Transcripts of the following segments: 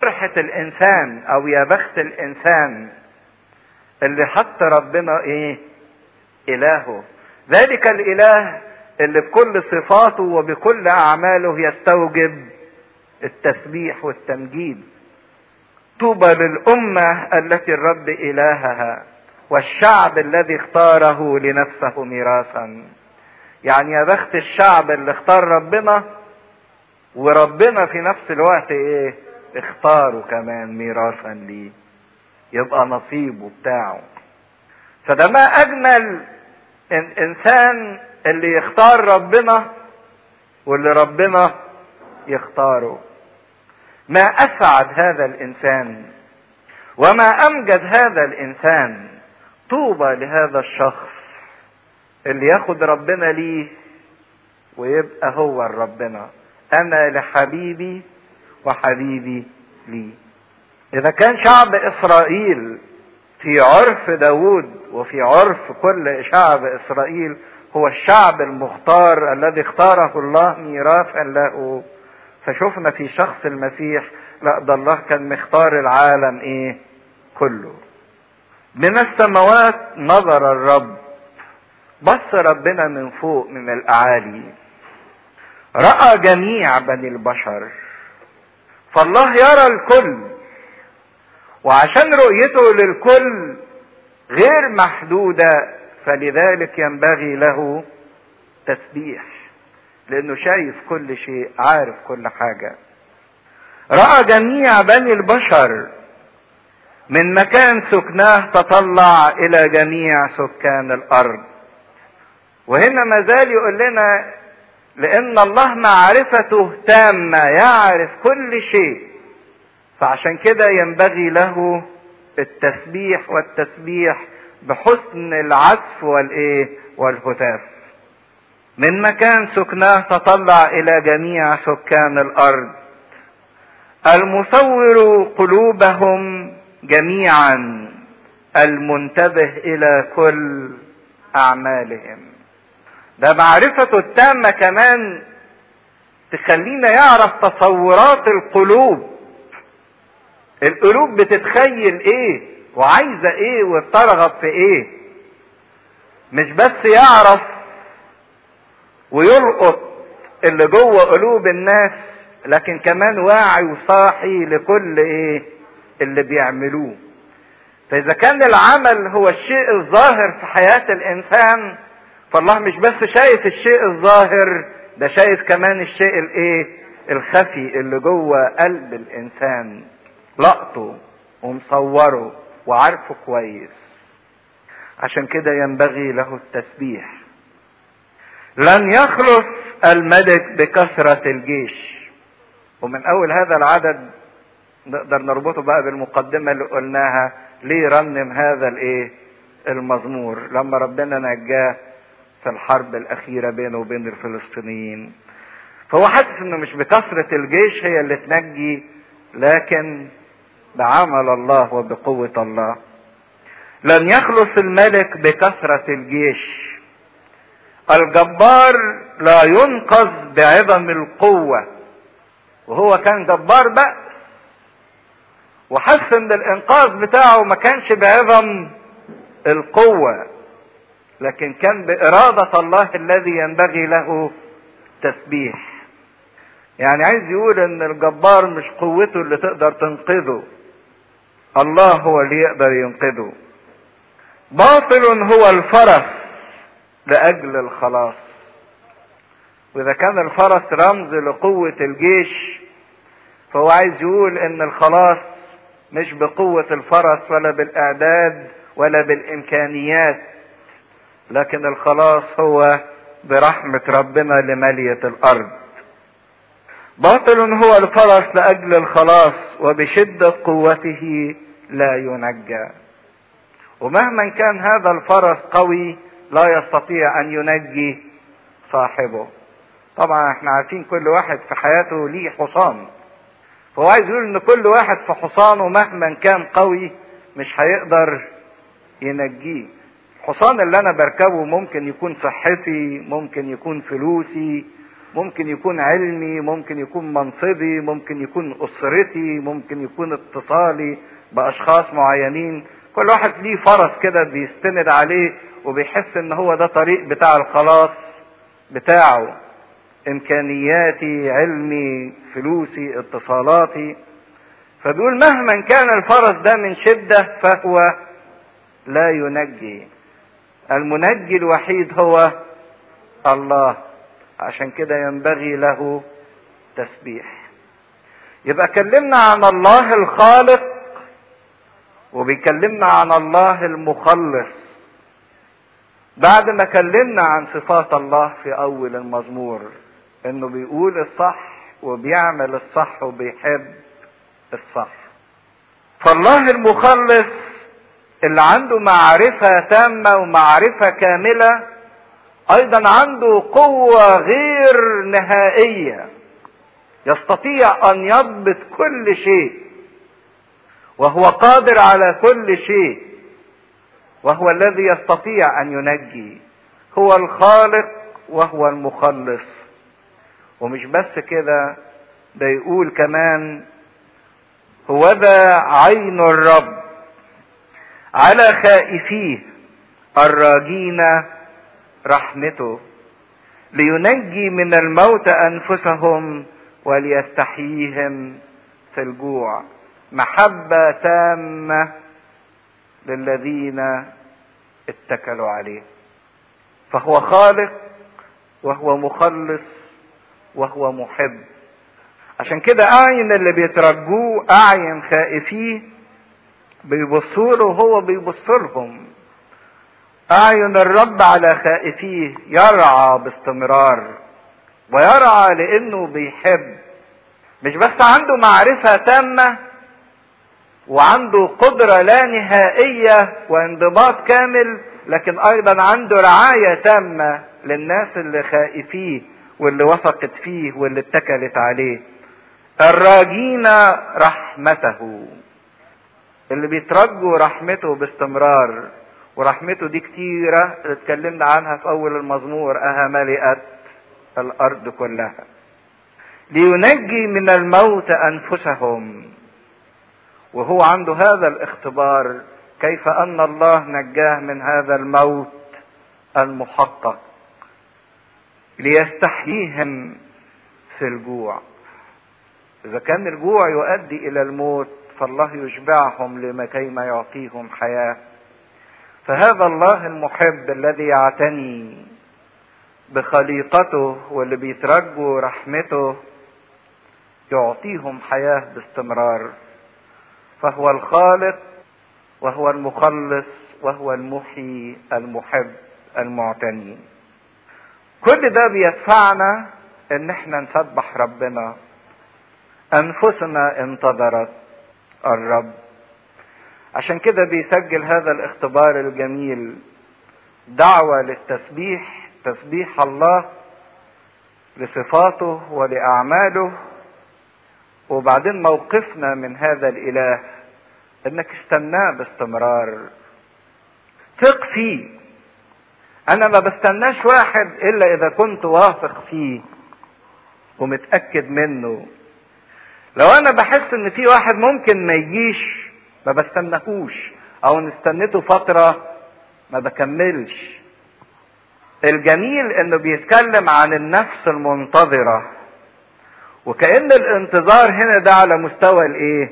فرحة الانسان او يا بخت الانسان اللي حط ربنا ايه الهه ذلك الاله اللي بكل صفاته وبكل اعماله يستوجب التسبيح والتمجيد طوبى للامه التي الرب الهها والشعب الذي اختاره لنفسه ميراثا يعني يا بخت الشعب اللي اختار ربنا وربنا في نفس الوقت ايه اختاره كمان ميراثا ليه يبقى نصيبه بتاعه فده ما اجمل الانسان اللي يختار ربنا واللي ربنا يختاره ما اسعد هذا الانسان وما امجد هذا الانسان طوبى لهذا الشخص اللي ياخد ربنا ليه ويبقى هو ربنا انا لحبيبي وحبيبي لي اذا كان شعب اسرائيل في عرف داود وفي عرف كل شعب اسرائيل هو الشعب المختار الذي اختاره الله ميراثا له فشفنا في شخص المسيح لا ده الله كان مختار العالم ايه كله من السماوات نظر الرب بص ربنا من فوق من الاعالي راى جميع بني البشر فالله يرى الكل وعشان رؤيته للكل غير محدوده فلذلك ينبغي له تسبيح لانه شايف كل شيء عارف كل حاجه راى جميع بني البشر من مكان سكناه تطلع الى جميع سكان الارض وهنا ما زال يقول لنا لان الله معرفته تامه يعرف كل شيء فعشان كده ينبغي له التسبيح والتسبيح بحسن العزف والايه والهتاف من مكان سكناه تطلع الى جميع سكان الارض المصور قلوبهم جميعا المنتبه الى كل اعمالهم ده معرفته التامة كمان تخلينا يعرف تصورات القلوب القلوب بتتخيل ايه وعايزة ايه وبترغب في ايه مش بس يعرف ويلقط اللي جوه قلوب الناس لكن كمان واعي وصاحي لكل ايه اللي بيعملوه فاذا كان العمل هو الشيء الظاهر في حياة الانسان فالله مش بس شايف الشيء الظاهر ده شايف كمان الشيء الايه الخفي اللي جوه قلب الانسان لقطه ومصوره وعارفه كويس عشان كده ينبغي له التسبيح لن يخلص الملك بكثرة الجيش ومن اول هذا العدد نقدر نربطه بقى بالمقدمة اللي قلناها ليه رنم هذا الايه المزمور لما ربنا نجاه في الحرب الأخيرة بينه وبين الفلسطينيين فهو حاسس انه مش بكثرة الجيش هي اللي تنجي لكن بعمل الله وبقوة الله لن يخلص الملك بكثرة الجيش الجبار لا ينقذ بعظم القوة وهو كان جبار بأس وحس ان الانقاذ بتاعه ما كانش بعظم القوة لكن كان بإرادة الله الذي ينبغي له تسبيح يعني عايز يقول ان الجبار مش قوته اللي تقدر تنقذه الله هو اللي يقدر ينقذه باطل هو الفرس لأجل الخلاص وإذا كان الفرس رمز لقوة الجيش فهو عايز يقول ان الخلاص مش بقوة الفرس ولا بالإعداد ولا بالإمكانيات لكن الخلاص هو برحمة ربنا لمالية الأرض باطل هو الفرس لأجل الخلاص وبشدة قوته لا ينجى ومهما كان هذا الفرس قوي لا يستطيع أن ينجي صاحبه طبعا احنا عارفين كل واحد في حياته ليه حصان فهو عايز يقول ان كل واحد في حصانه مهما كان قوي مش هيقدر ينجيه الحصان اللي انا بركبه ممكن يكون صحتي ممكن يكون فلوسي ممكن يكون علمي ممكن يكون منصبي ممكن يكون اسرتي ممكن يكون اتصالي باشخاص معينين كل واحد ليه فرس كده بيستند عليه وبيحس ان هو ده طريق بتاع الخلاص بتاعه امكانياتي علمي فلوسي اتصالاتي فبيقول مهما كان الفرس ده من شدة فهو لا ينجي المنجي الوحيد هو الله عشان كده ينبغي له تسبيح يبقى كلمنا عن الله الخالق وبيكلمنا عن الله المخلص بعد ما كلمنا عن صفات الله في اول المزمور انه بيقول الصح وبيعمل الصح وبيحب الصح فالله المخلص اللي عنده معرفة تامة ومعرفة كاملة ايضا عنده قوة غير نهائية يستطيع ان يضبط كل شيء وهو قادر على كل شيء وهو الذي يستطيع ان ينجي هو الخالق وهو المخلص ومش بس كده ده يقول كمان هو ذا عين الرب على خائفيه الراجين رحمته لينجي من الموت انفسهم وليستحييهم في الجوع محبه تامه للذين اتكلوا عليه فهو خالق وهو مخلص وهو محب عشان كده اعين اللي بيترجوه اعين خائفيه بيبصوا له وهو بيبص لهم اعين الرب على خائفيه يرعى باستمرار ويرعى لانه بيحب مش بس عنده معرفه تامه وعنده قدره لا نهائيه وانضباط كامل لكن ايضا عنده رعايه تامه للناس اللي خائفيه واللي وثقت فيه واللي اتكلت عليه الراجين رحمته اللي بيترجوا رحمته باستمرار ورحمته دي كتيرة اللي اتكلمنا عنها في أول المزمور أها ملئت الأرض كلها لينجي من الموت أنفسهم وهو عنده هذا الاختبار كيف أن الله نجاه من هذا الموت المحقق ليستحييهم في الجوع إذا كان الجوع يؤدي إلى الموت فالله يشبعهم لكيما يعطيهم حياة فهذا الله المحب الذي يعتني بخليقته واللي بيترجوا رحمته يعطيهم حياة باستمرار فهو الخالق وهو المخلص وهو المحيي المحب المعتني كل ده بيدفعنا ان احنا نسبح ربنا انفسنا انتظرت الرب عشان كده بيسجل هذا الاختبار الجميل دعوة للتسبيح تسبيح الله لصفاته ولأعماله وبعدين موقفنا من هذا الإله انك استناه باستمرار ثق فيه انا ما بستناش واحد الا اذا كنت واثق فيه ومتأكد منه لو انا بحس ان في واحد ممكن ما يجيش ما بستناهوش او نستنته فترة ما بكملش الجميل انه بيتكلم عن النفس المنتظرة وكأن الانتظار هنا ده على مستوى الايه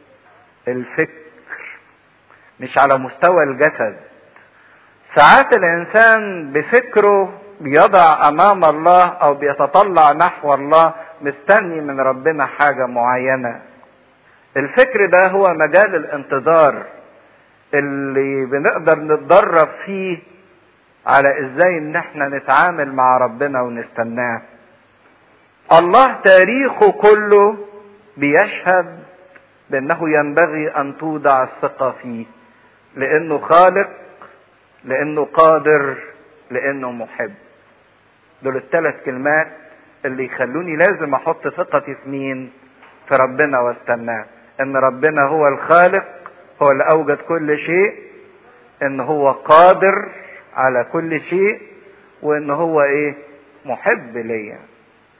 الفكر مش على مستوى الجسد ساعات الانسان بفكره بيضع امام الله او بيتطلع نحو الله مستني من ربنا حاجه معينه الفكر ده هو مجال الانتظار اللي بنقدر نتدرب فيه على ازاي ان احنا نتعامل مع ربنا ونستناه الله تاريخه كله بيشهد بانه ينبغي ان توضع الثقه فيه لانه خالق لانه قادر لانه محب دول الثلاث كلمات اللي يخلوني لازم احط ثقتي في مين في ربنا واستناه ان ربنا هو الخالق هو اللي اوجد كل شيء ان هو قادر على كل شيء وان هو ايه محب ليا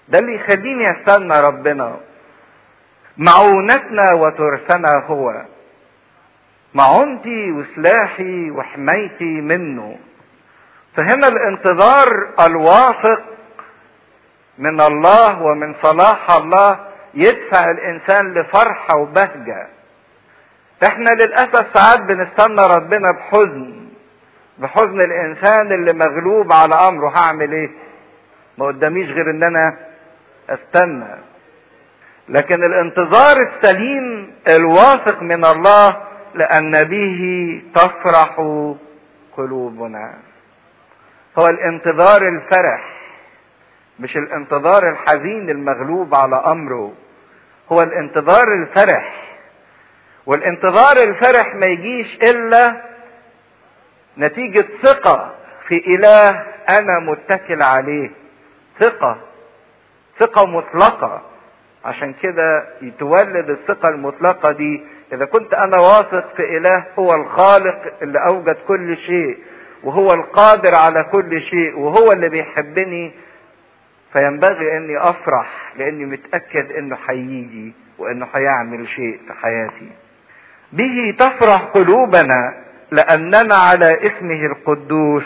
ده اللي يخليني استنى ربنا معونتنا وترسنا هو معونتي وسلاحي وحمايتي منه فهنا الانتظار الواثق من الله ومن صلاح الله يدفع الانسان لفرحه وبهجه احنا للاسف ساعات بنستنى ربنا بحزن بحزن الانسان اللي مغلوب على امره هعمل ايه ما قداميش غير ان انا استنى لكن الانتظار السليم الواثق من الله لان به تفرح قلوبنا هو الانتظار الفرح مش الانتظار الحزين المغلوب على امره هو الانتظار الفرح والانتظار الفرح ما يجيش الا نتيجة ثقة في اله انا متكل عليه ثقة ثقة مطلقة عشان كده يتولد الثقة المطلقة دي اذا كنت انا واثق في اله هو الخالق اللي اوجد كل شيء وهو القادر على كل شيء وهو اللي بيحبني فينبغي اني افرح لاني متاكد انه هيجي وانه هيعمل شيء في حياتي به تفرح قلوبنا لاننا على اسمه القدوس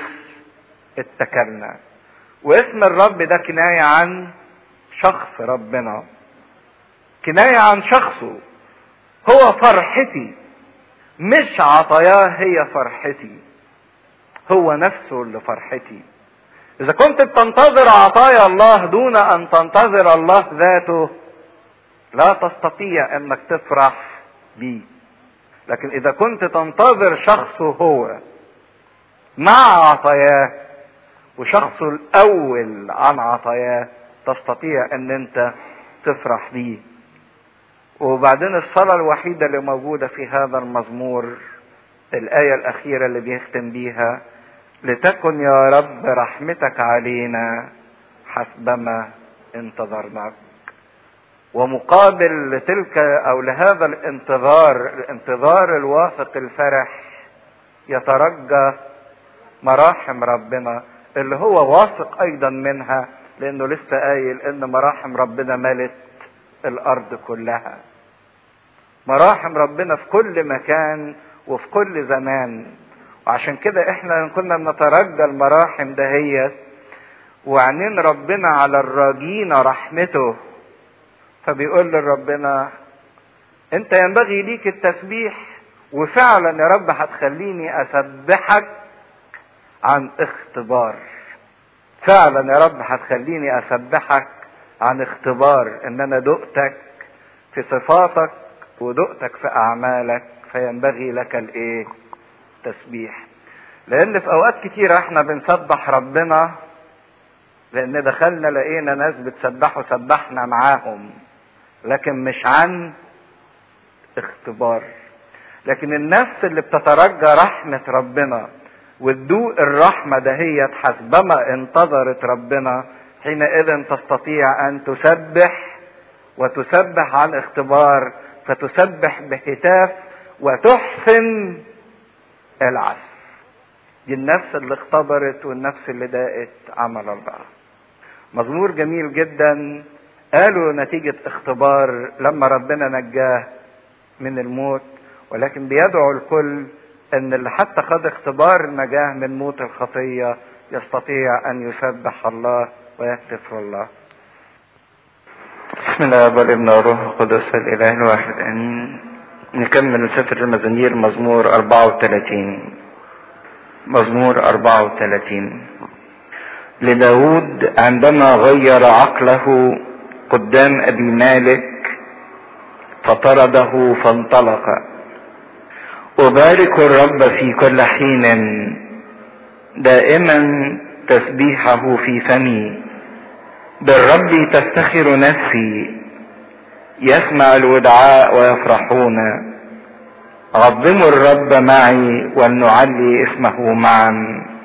اتكلنا واسم الرب ده كنايه عن شخص ربنا كنايه عن شخصه هو فرحتي مش عطاياه هي فرحتي هو نفسه اللي فرحتي اذا كنت بتنتظر عطايا الله دون ان تنتظر الله ذاته لا تستطيع انك تفرح بيه لكن اذا كنت تنتظر شخصه هو مع عطاياه وشخصه الاول عن عطاياه تستطيع ان انت تفرح بيه وبعدين الصلاة الوحيدة اللي موجودة في هذا المزمور الآية الأخيرة اللي بيختم بيها لتكن يا رب رحمتك علينا حسبما انتظرناك ومقابل لتلك او لهذا الانتظار الانتظار الواثق الفرح يترجى مراحم ربنا اللي هو واثق ايضا منها لانه لسه قايل ان مراحم ربنا ملت الارض كلها مراحم ربنا في كل مكان وفي كل زمان وعشان كده احنا كنا بنترجى المراحم دهيت وعنين ربنا على الراجين رحمته فبيقول لربنا انت ينبغي ليك التسبيح وفعلا يا رب هتخليني اسبحك عن اختبار فعلا يا رب هتخليني اسبحك عن اختبار ان انا دقتك في صفاتك ودقتك في اعمالك فينبغي لك الايه التسبيح لان في اوقات كتيرة احنا بنسبح ربنا لان دخلنا لقينا ناس بتسبحوا سبحنا معاهم لكن مش عن اختبار لكن النفس اللي بتترجى رحمة ربنا وتدوق الرحمة دهيت حسبما انتظرت ربنا حينئذ تستطيع ان تسبح وتسبح عن اختبار فتسبح بهتاف وتحسن العزف دي النفس اللي اختبرت والنفس اللي داقت عمل الله مزمور جميل جدا قالوا نتيجة اختبار لما ربنا نجاه من الموت ولكن بيدعو الكل ان اللي حتى خد اختبار نجاه من موت الخطية يستطيع ان يسبح الله ويهتف الله بسم الله والابن والروح القدس الاله الواحد امين نكمل سفر المزامير مزمور 34 مزمور 34 لداود عندما غير عقله قدام ابي مالك فطرده فانطلق ابارك الرب في كل حين دائما تسبيحه في فمي بالرب تفتخر نفسي يسمع الودعاء ويفرحون عظموا الرب معي ولنعلي اسمه معا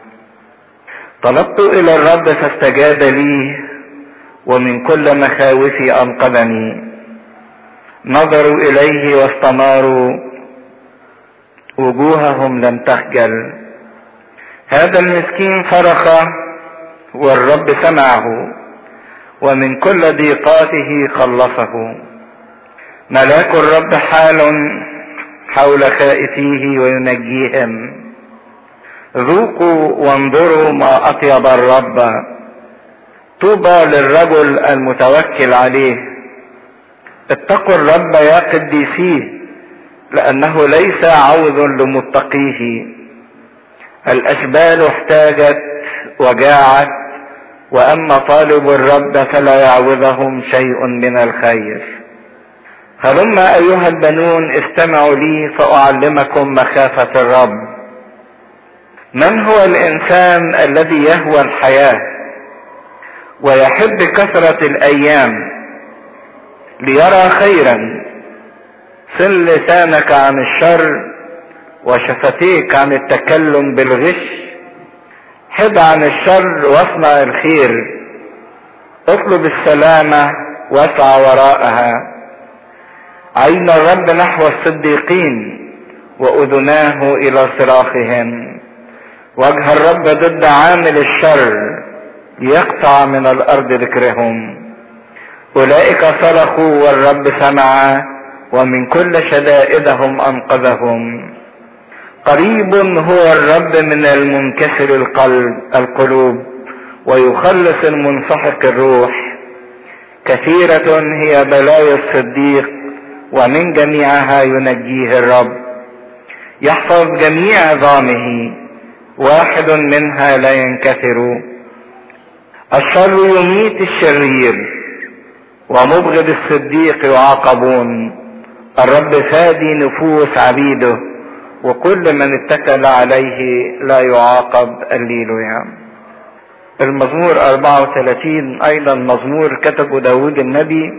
طلبت الى الرب فاستجاب لي ومن كل مخاوفي انقذني نظروا اليه واستناروا وجوههم لم تخجل هذا المسكين صرخ والرب سمعه ومن كل ضيقاته خلصه ملاك الرب حال حول خائفيه وينجيهم ذوقوا وانظروا ما اطيب الرب طوبى للرجل المتوكل عليه اتقوا الرب يا قديسيه لانه ليس عوض لمتقيه الاشبال احتاجت وجاعت واما طالب الرب فلا يعوضهم شيء من الخير هلما ايها البنون استمعوا لي فاعلمكم مخافه الرب من هو الانسان الذي يهوى الحياه ويحب كثره الايام ليرى خيرا سل لسانك عن الشر وشفتيك عن التكلم بالغش حد عن الشر واصنع الخير اطلب السلامة واسعى وراءها عين الرب نحو الصديقين واذناه الى صراخهم وجه الرب ضد عامل الشر ليقطع من الارض ذكرهم اولئك صرخوا والرب سمع ومن كل شدائدهم انقذهم قريب هو الرب من المنكسر القلب القلوب ويخلص المنسحق الروح كثيرة هي بلايا الصديق ومن جميعها ينجيه الرب يحفظ جميع عظامه واحد منها لا ينكسر الشر يميت الشرير ومبغض الصديق يعاقبون الرب فادي نفوس عبيده وكل من اتكل عليه لا يعاقب الليلويا المزمور 34 ايضا مزمور كتبه داود النبي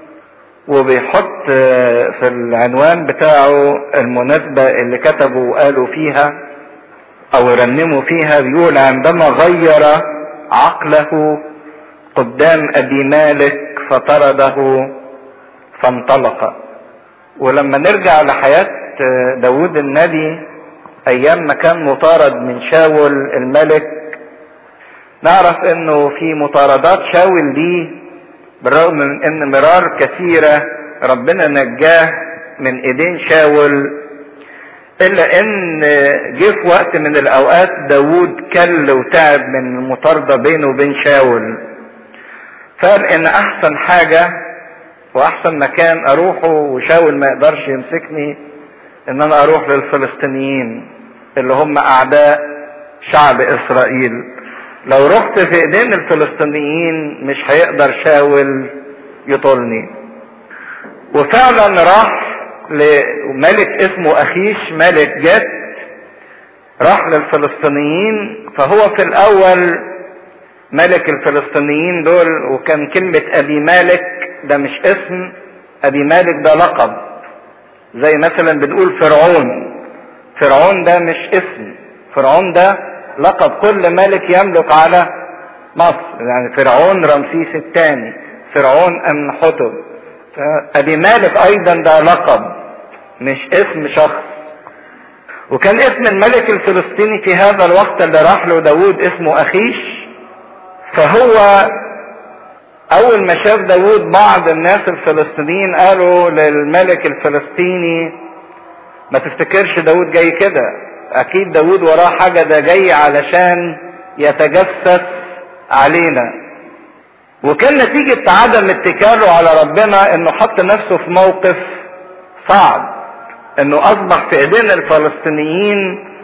وبيحط في العنوان بتاعه المناسبة اللي كتبوا وقالوا فيها او رنموا فيها بيقول عندما غير عقله قدام ابي مالك فطرده فانطلق ولما نرجع لحياة داود النبي ايام ما كان مطارد من شاول الملك نعرف انه في مطاردات شاول دي بالرغم من ان مرار كثيرة ربنا نجاه من ايدين شاول الا ان جه في وقت من الاوقات داود كل وتعب من المطاردة بينه وبين شاول فقال ان احسن حاجة واحسن مكان اروحه وشاول ما يقدرش يمسكني ان انا اروح للفلسطينيين اللي هم اعداء شعب اسرائيل لو رحت في ايدين الفلسطينيين مش هيقدر شاول يطولني وفعلا راح لملك اسمه اخيش ملك جت راح للفلسطينيين فهو في الاول ملك الفلسطينيين دول وكان كلمة ابي مالك ده مش اسم ابي مالك ده لقب زي مثلا بنقول فرعون فرعون ده مش اسم فرعون ده لقب كل ملك يملك على مصر يعني فرعون رمسيس الثاني فرعون امنحتب ابي مالك ايضا ده لقب مش اسم شخص وكان اسم الملك الفلسطيني في هذا الوقت اللي راح له داود اسمه اخيش فهو اول ما شاف داود بعض الناس الفلسطينيين قالوا للملك الفلسطيني ما تفتكرش داود جاي كده اكيد داود وراه حاجة ده جاي علشان يتجسس علينا وكان نتيجة عدم اتكاله على ربنا انه حط نفسه في موقف صعب انه اصبح في ايدين الفلسطينيين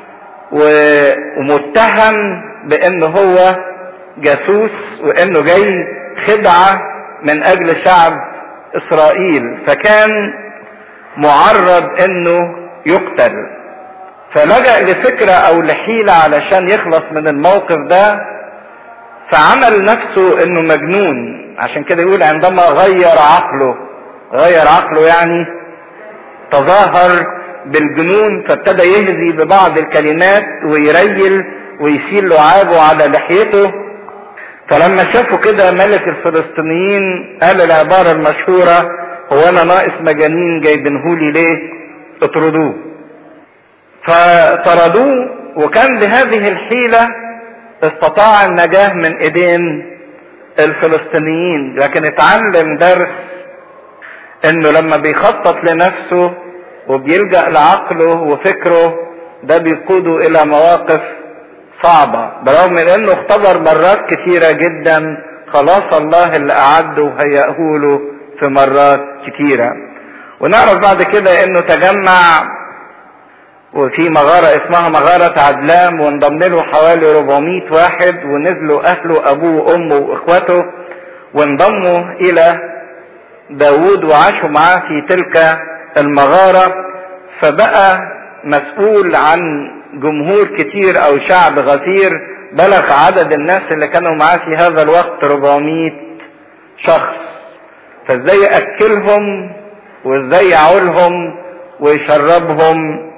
ومتهم بانه هو جاسوس وانه جاي خدعة من اجل شعب اسرائيل فكان معرض انه يقتل فلجأ لفكرة او لحيلة علشان يخلص من الموقف ده فعمل نفسه انه مجنون عشان كده يقول عندما غير عقله غير عقله يعني تظاهر بالجنون فابتدى يهزي ببعض الكلمات ويريل ويسيل لعابه على لحيته فلما شافوا كده ملك الفلسطينيين قال العبارة المشهورة هو انا ناقص مجانين جايبينهولي ليه اطردوه فطردوه وكان بهذه الحيلة استطاع النجاة من ايدين الفلسطينيين لكن اتعلم درس انه لما بيخطط لنفسه وبيلجأ لعقله وفكره ده بيقوده الى مواقف صعبة برغم من انه اختبر مرات كثيرة جدا خلاص الله اللي اعده وهيأه له في مرات كثيرة ونعرف بعد كده انه تجمع وفي مغارة اسمها مغارة عدلام وانضم له حوالي 400 واحد ونزلوا اهله ابوه وامه واخواته وانضموا الى داود وعاشوا معاه في تلك المغارة فبقى مسؤول عن جمهور كتير او شعب غفير بلغ عدد الناس اللي كانوا معاه في هذا الوقت 400 شخص فازاي ياكلهم وازاي يعولهم ويشربهم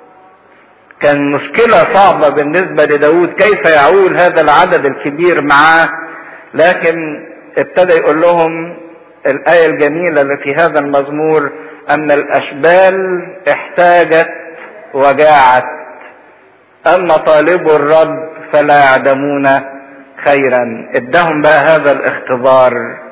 كان مشكلة صعبة بالنسبة لداود كيف يعول هذا العدد الكبير معاه لكن ابتدى يقول لهم الآية الجميلة اللي في هذا المزمور أن الأشبال احتاجت وجاعت أما طالب الرب فلا يعدمون خيرا ادهم بقى هذا الاختبار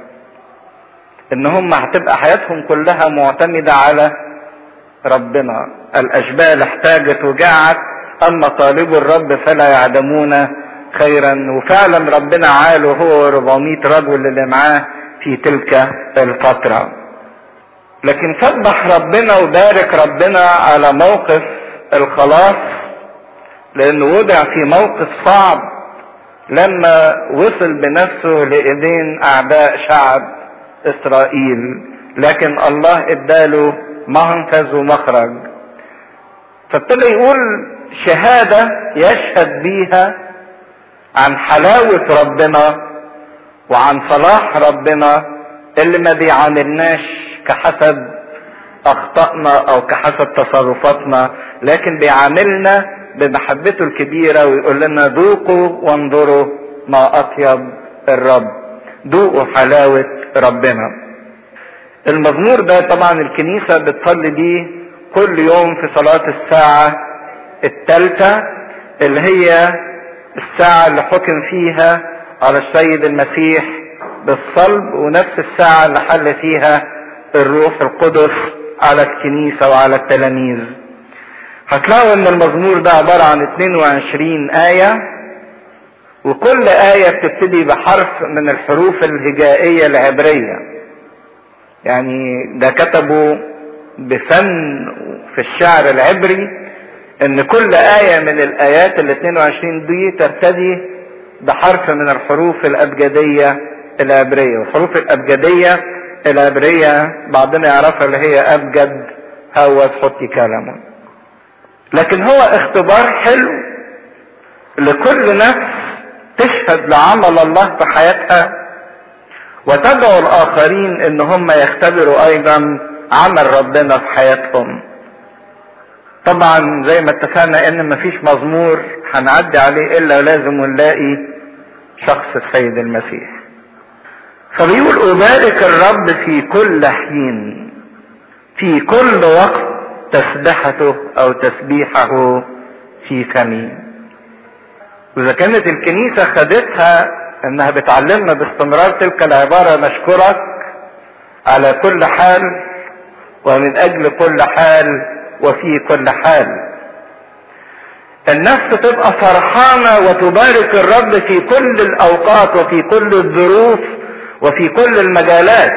ان هم هتبقى حياتهم كلها معتمدة على ربنا الاشبال احتاجت وجاعت اما طالب الرب فلا يعدمون خيرا وفعلا ربنا عاله هو 400 رجل اللي معاه في تلك الفترة لكن سبح ربنا وبارك ربنا على موقف الخلاص لانه وضع في موقف صعب لما وصل بنفسه لايدين اعداء شعب اسرائيل لكن الله اداله منفذ ومخرج فابتدى يقول شهادة يشهد بيها عن حلاوة ربنا وعن صلاح ربنا اللي ما بيعاملناش كحسب اخطائنا او كحسب تصرفاتنا لكن بيعاملنا بمحبته الكبيرة ويقول لنا ذوقوا وانظروا ما اطيب الرب ذوقوا حلاوة ربنا المزمور ده طبعا الكنيسة بتصلي بيه كل يوم في صلاة الساعة الثالثة اللي هي الساعة اللي حكم فيها على السيد المسيح بالصلب ونفس الساعة اللي حل فيها الروح القدس على الكنيسة وعلى التلاميذ هتلاقوا ان المزمور ده عبارة عن 22 آية وكل آية بتبتدي بحرف من الحروف الهجائية العبرية يعني ده كتبوا بفن في الشعر العبري ان كل آية من الآيات ال 22 دي ترتدي بحرف من الحروف الأبجدية العبرية والحروف الأبجدية العبرية بعضنا يعرفها اللي هي أبجد هوس حطي كلامه لكن هو اختبار حلو لكل نفس تشهد لعمل الله في حياتها وتدعو الآخرين إن هم يختبروا أيضا عمل ربنا في حياتهم طبعا زي ما اتفقنا ان مفيش مزمور هنعدي عليه الا لازم نلاقي شخص السيد المسيح فبيقول أبارك الرب في كل حين في كل وقت تسبحته أو تسبيحه في فمي وإذا كانت الكنيسة خدتها إنها بتعلمنا باستمرار تلك العبارة نشكرك على كل حال ومن أجل كل حال وفي كل حال النفس تبقى فرحانة وتبارك الرب في كل الأوقات وفي كل الظروف وفي كل المجالات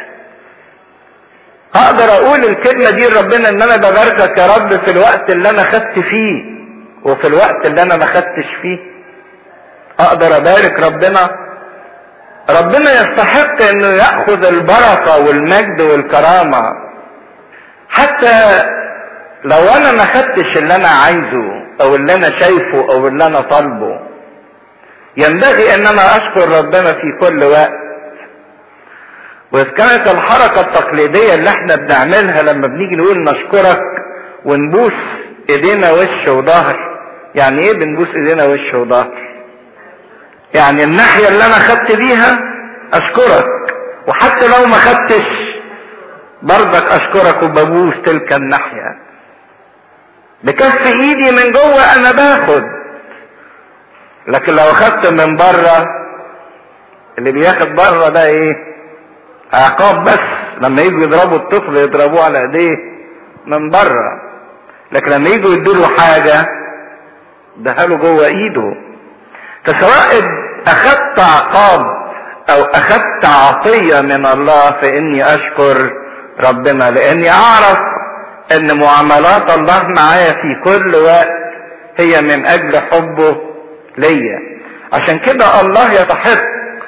اقدر اقول الكلمة دي لربنا ان انا بباركك يا رب في الوقت اللي انا خدت فيه وفي الوقت اللي انا ما خدتش فيه اقدر ابارك ربنا ربنا يستحق انه ياخذ البركة والمجد والكرامة حتى لو انا ما خدتش اللي انا عايزه او اللي انا شايفه او اللي انا طالبه ينبغي ان انا اشكر ربنا في كل وقت واذا كانت الحركة التقليدية اللي احنا بنعملها لما بنيجي نقول نشكرك ونبوس ايدينا وش وظهر يعني ايه بنبوس ايدينا وش وظهر يعني الناحية اللي انا خدت بيها اشكرك وحتى لو ما خدتش برضك اشكرك وببوس تلك الناحية بكف ايدي من جوه انا باخد لكن لو خدت من بره اللي بياخد بره ده ايه عقاب بس لما يجوا يضربوا الطفل يضربوه على ايديه من بره لكن لما يجوا يدوا حاجه دهله جوه ايده فسواء اخذت عقاب او اخذت عطيه من الله فاني اشكر ربنا لاني اعرف ان معاملات الله معايا في كل وقت هي من اجل حبه ليا عشان كده الله يستحق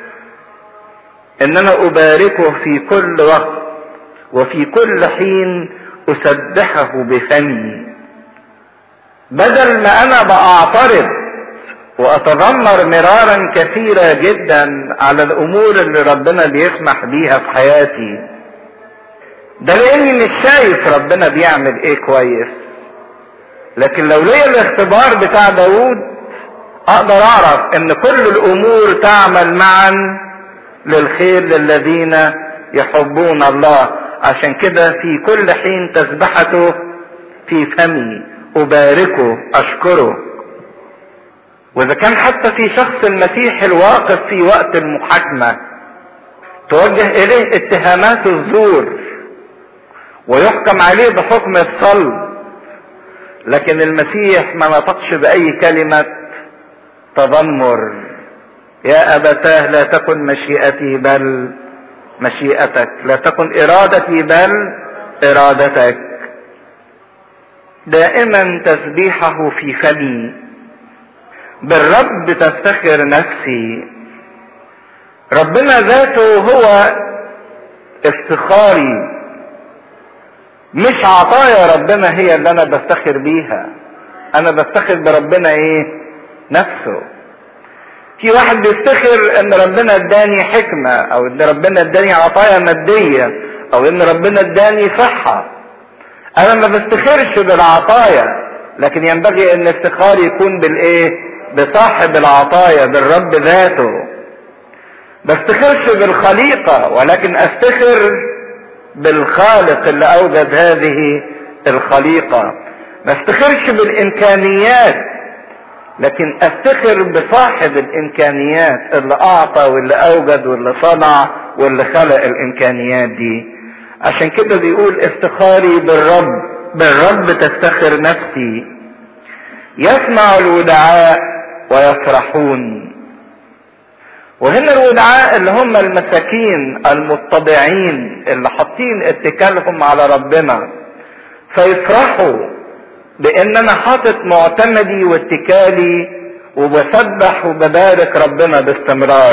ان انا اباركه في كل وقت وفي كل حين اسبحه بفمي بدل ما انا بعترض واتذمر مرارا كثيرة جدا على الامور اللي ربنا بيسمح بيها في حياتي ده لاني مش شايف ربنا بيعمل ايه كويس لكن لو ليا الاختبار بتاع داود اقدر اعرف ان كل الامور تعمل معا للخير للذين يحبون الله عشان كده في كل حين تسبحته في فمي اباركه اشكره واذا كان حتى في شخص المسيح الواقف في وقت المحاكمه توجه اليه اتهامات الزور ويحكم عليه بحكم الصلب لكن المسيح ما نطقش باي كلمه تذمر يا ابتاه لا تكن مشيئتي بل مشيئتك لا تكن ارادتي بل ارادتك دائما تسبيحه في فمي بالرب تفتخر نفسي ربنا ذاته هو افتخاري مش عطايا ربنا هي اللي انا بفتخر بيها انا بفتخر بربنا ايه نفسه في واحد بيفتخر ان ربنا اداني حكمة او ان ربنا اداني عطايا مادية او ان ربنا اداني صحة انا ما بفتخرش بالعطايا لكن ينبغي ان افتخاري يكون بالايه بصاحب العطايا بالرب ذاته بفتخرش بالخليقة ولكن افتخر بالخالق اللي اوجد هذه الخليقة ما افتخرش بالامكانيات لكن افتخر بصاحب الامكانيات اللي اعطى واللي اوجد واللي صنع واللي خلق الامكانيات دي عشان كده بيقول افتخاري بالرب بالرب تفتخر نفسي يسمع الودعاء ويفرحون وهنا الودعاء اللي هم المساكين المتضعين اللي حاطين اتكالهم على ربنا فيفرحوا بان انا حاطط معتمدي واتكالي وبسبح وببارك ربنا باستمرار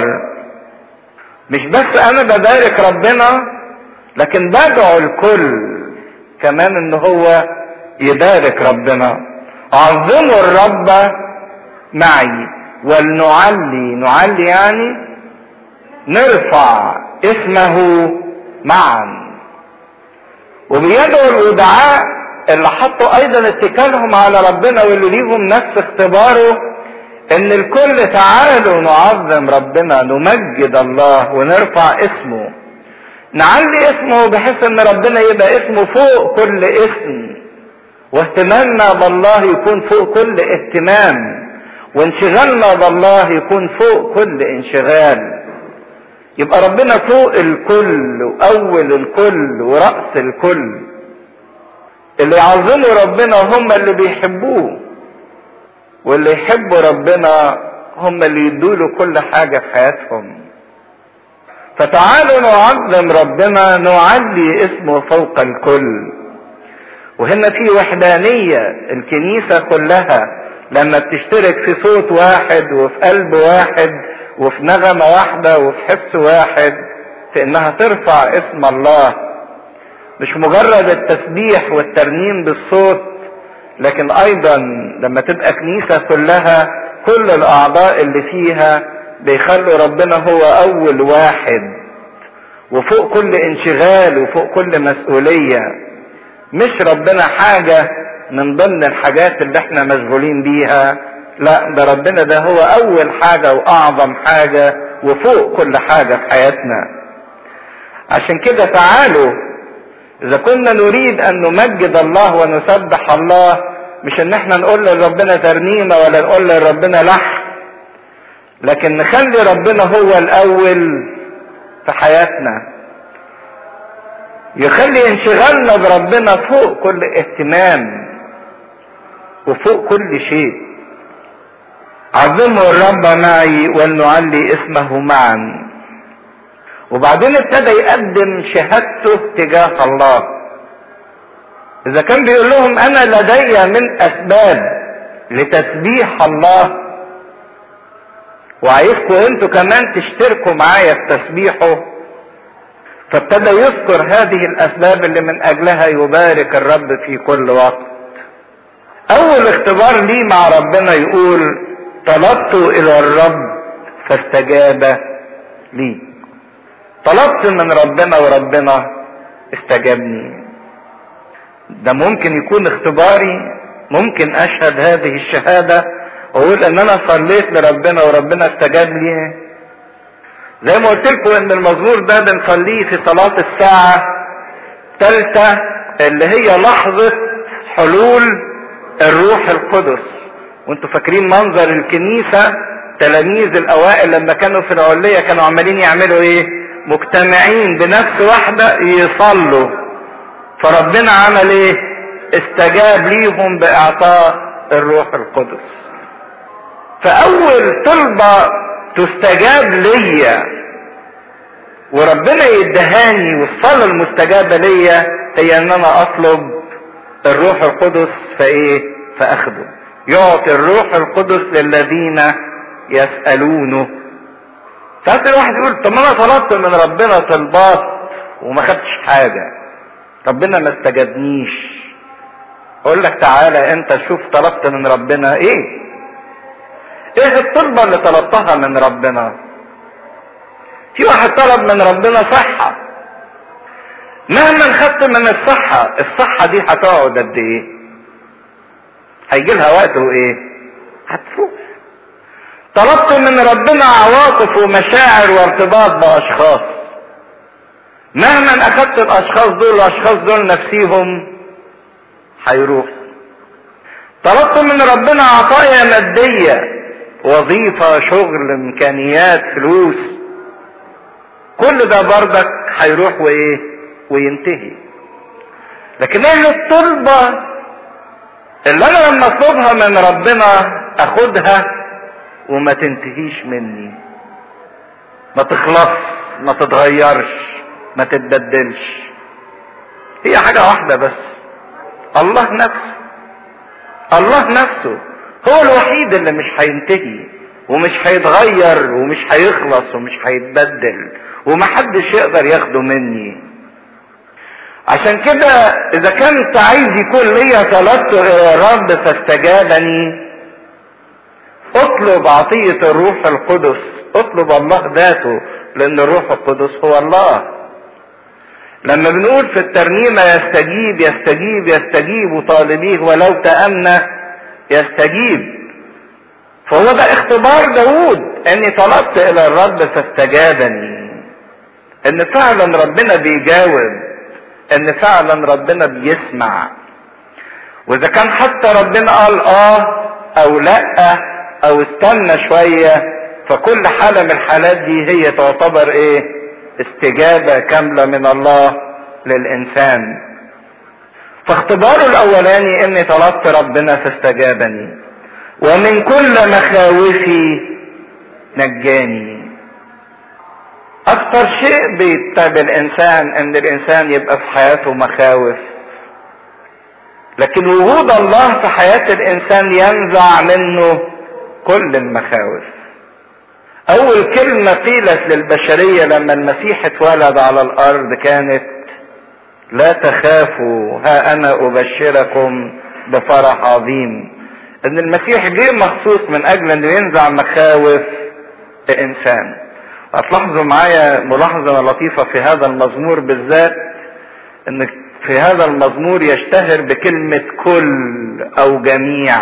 مش بس انا ببارك ربنا لكن بدعو الكل كمان ان هو يبارك ربنا عظموا الرب معي ولنعلي نعلي يعني نرفع اسمه معا وبيدعو الودعاء اللي حطوا ايضا اتكالهم على ربنا واللي ليهم نفس اختباره ان الكل تعالوا نعظم ربنا نمجد الله ونرفع اسمه نعلي اسمه بحيث ان ربنا يبقى اسمه فوق كل اسم واهتمامنا بالله يكون فوق كل اهتمام وانشغالنا بالله يكون فوق كل انشغال يبقى ربنا فوق الكل واول الكل ورأس الكل اللي يعظموا ربنا هم اللي بيحبوه واللي يحبوا ربنا هم اللي يدوله كل حاجة في حياتهم فتعالوا نعظم ربنا نعلي اسمه فوق الكل وهنا في وحدانية الكنيسة كلها لما بتشترك في صوت واحد وفي قلب واحد وفي نغمة واحدة وفي حس واحد في انها ترفع اسم الله مش مجرد التسبيح والترنيم بالصوت لكن ايضا لما تبقى كنيسة كلها كل الاعضاء اللي فيها بيخلوا ربنا هو اول واحد وفوق كل انشغال وفوق كل مسؤولية مش ربنا حاجة من ضمن الحاجات اللي احنا مشغولين بيها لا ده ربنا ده هو اول حاجة واعظم حاجة وفوق كل حاجة في حياتنا عشان كده تعالوا اذا كنا نريد ان نمجد الله ونسبح الله مش ان احنا نقول لربنا ترنيمة ولا نقول لربنا لحن لكن نخلي ربنا هو الاول في حياتنا يخلي انشغالنا بربنا فوق كل اهتمام وفوق كل شيء عظموا الرب معي ولنعلي اسمه معا وبعدين ابتدى يقدم شهادته تجاه الله اذا كان بيقول لهم انا لدي من اسباب لتسبيح الله وعايزكم انتوا كمان تشتركوا معايا في تسبيحه فابتدى يذكر هذه الاسباب اللي من اجلها يبارك الرب في كل وقت اول اختبار ليه مع ربنا يقول طلبت الى الرب فاستجاب لي طلبت من ربنا وربنا استجابني ده ممكن يكون اختباري ممكن اشهد هذه الشهادة واقول ان انا صليت لربنا وربنا استجاب لي زي ما قلت لكم ان المزمور ده بنصليه في صلاة الساعة الثالثة اللي هي لحظة حلول الروح القدس وانتوا فاكرين منظر الكنيسة تلاميذ الاوائل لما كانوا في العلية كانوا عمالين يعملوا ايه مجتمعين بنفس واحدة يصلوا فربنا عمل ايه استجاب ليهم باعطاء الروح القدس فاول طلبة تستجاب ليا وربنا يدهاني والصلاة المستجابة ليا هي ان انا اطلب الروح القدس فايه فاخده يعطي الروح القدس للذين يسألونه ساعات الواحد يقول طب ما انا طلبت من ربنا طلبات وما خدتش حاجة ربنا ما استجابنيش اقول لك تعالى انت شوف طلبت من ربنا ايه ايه الطلبة اللي طلبتها من ربنا في واحد طلب من ربنا صحة مهما خدت من الصحة الصحة دي هتقعد قد ايه هيجي لها وقت وايه هتروح طلبت من ربنا عواطف ومشاعر وارتباط باشخاص مهما اخدت الاشخاص دول الاشخاص دول نفسيهم هيروح طلبت من ربنا عطايا مادية وظيفة شغل امكانيات فلوس كل ده بردك هيروح وايه وينتهي لكن ايه الطلبة اللي انا لما اطلبها من ربنا اخدها وما تنتهيش مني ما تخلص ما تتغيرش ما تتبدلش هي حاجة واحدة بس الله نفسه الله نفسه هو الوحيد اللي مش هينتهي ومش هيتغير ومش هيخلص ومش هيتبدل ومحدش يقدر ياخده مني عشان كده اذا كنت عايز يكون ليا طلبت رب فاستجابني اطلب عطية الروح القدس اطلب الله ذاته لان الروح القدس هو الله لما بنقول في الترنيمة يستجيب يستجيب يستجيب طالبيه ولو تأمن يستجيب فهو ده اختبار داود اني طلبت الى الرب فاستجابني ان فعلا ربنا بيجاوب ان فعلا ربنا بيسمع واذا كان حتى ربنا قال اه او لا او استنى شوية فكل حالة من الحالات دي هي تعتبر ايه استجابة كاملة من الله للانسان فاختباره الاولاني اني طلبت ربنا فاستجابني ومن كل مخاوفي نجاني اكتر شيء بيتعب الانسان ان الانسان يبقى في حياته مخاوف لكن وجود الله في حياة الانسان ينزع منه كل المخاوف اول كلمة قيلت للبشرية لما المسيح اتولد على الارض كانت لا تخافوا ها انا ابشركم بفرح عظيم ان المسيح جه مخصوص من اجل انه ينزع مخاوف الانسان هتلاحظوا معايا ملاحظة لطيفة في هذا المزمور بالذات ان في هذا المزمور يشتهر بكلمة كل او جميع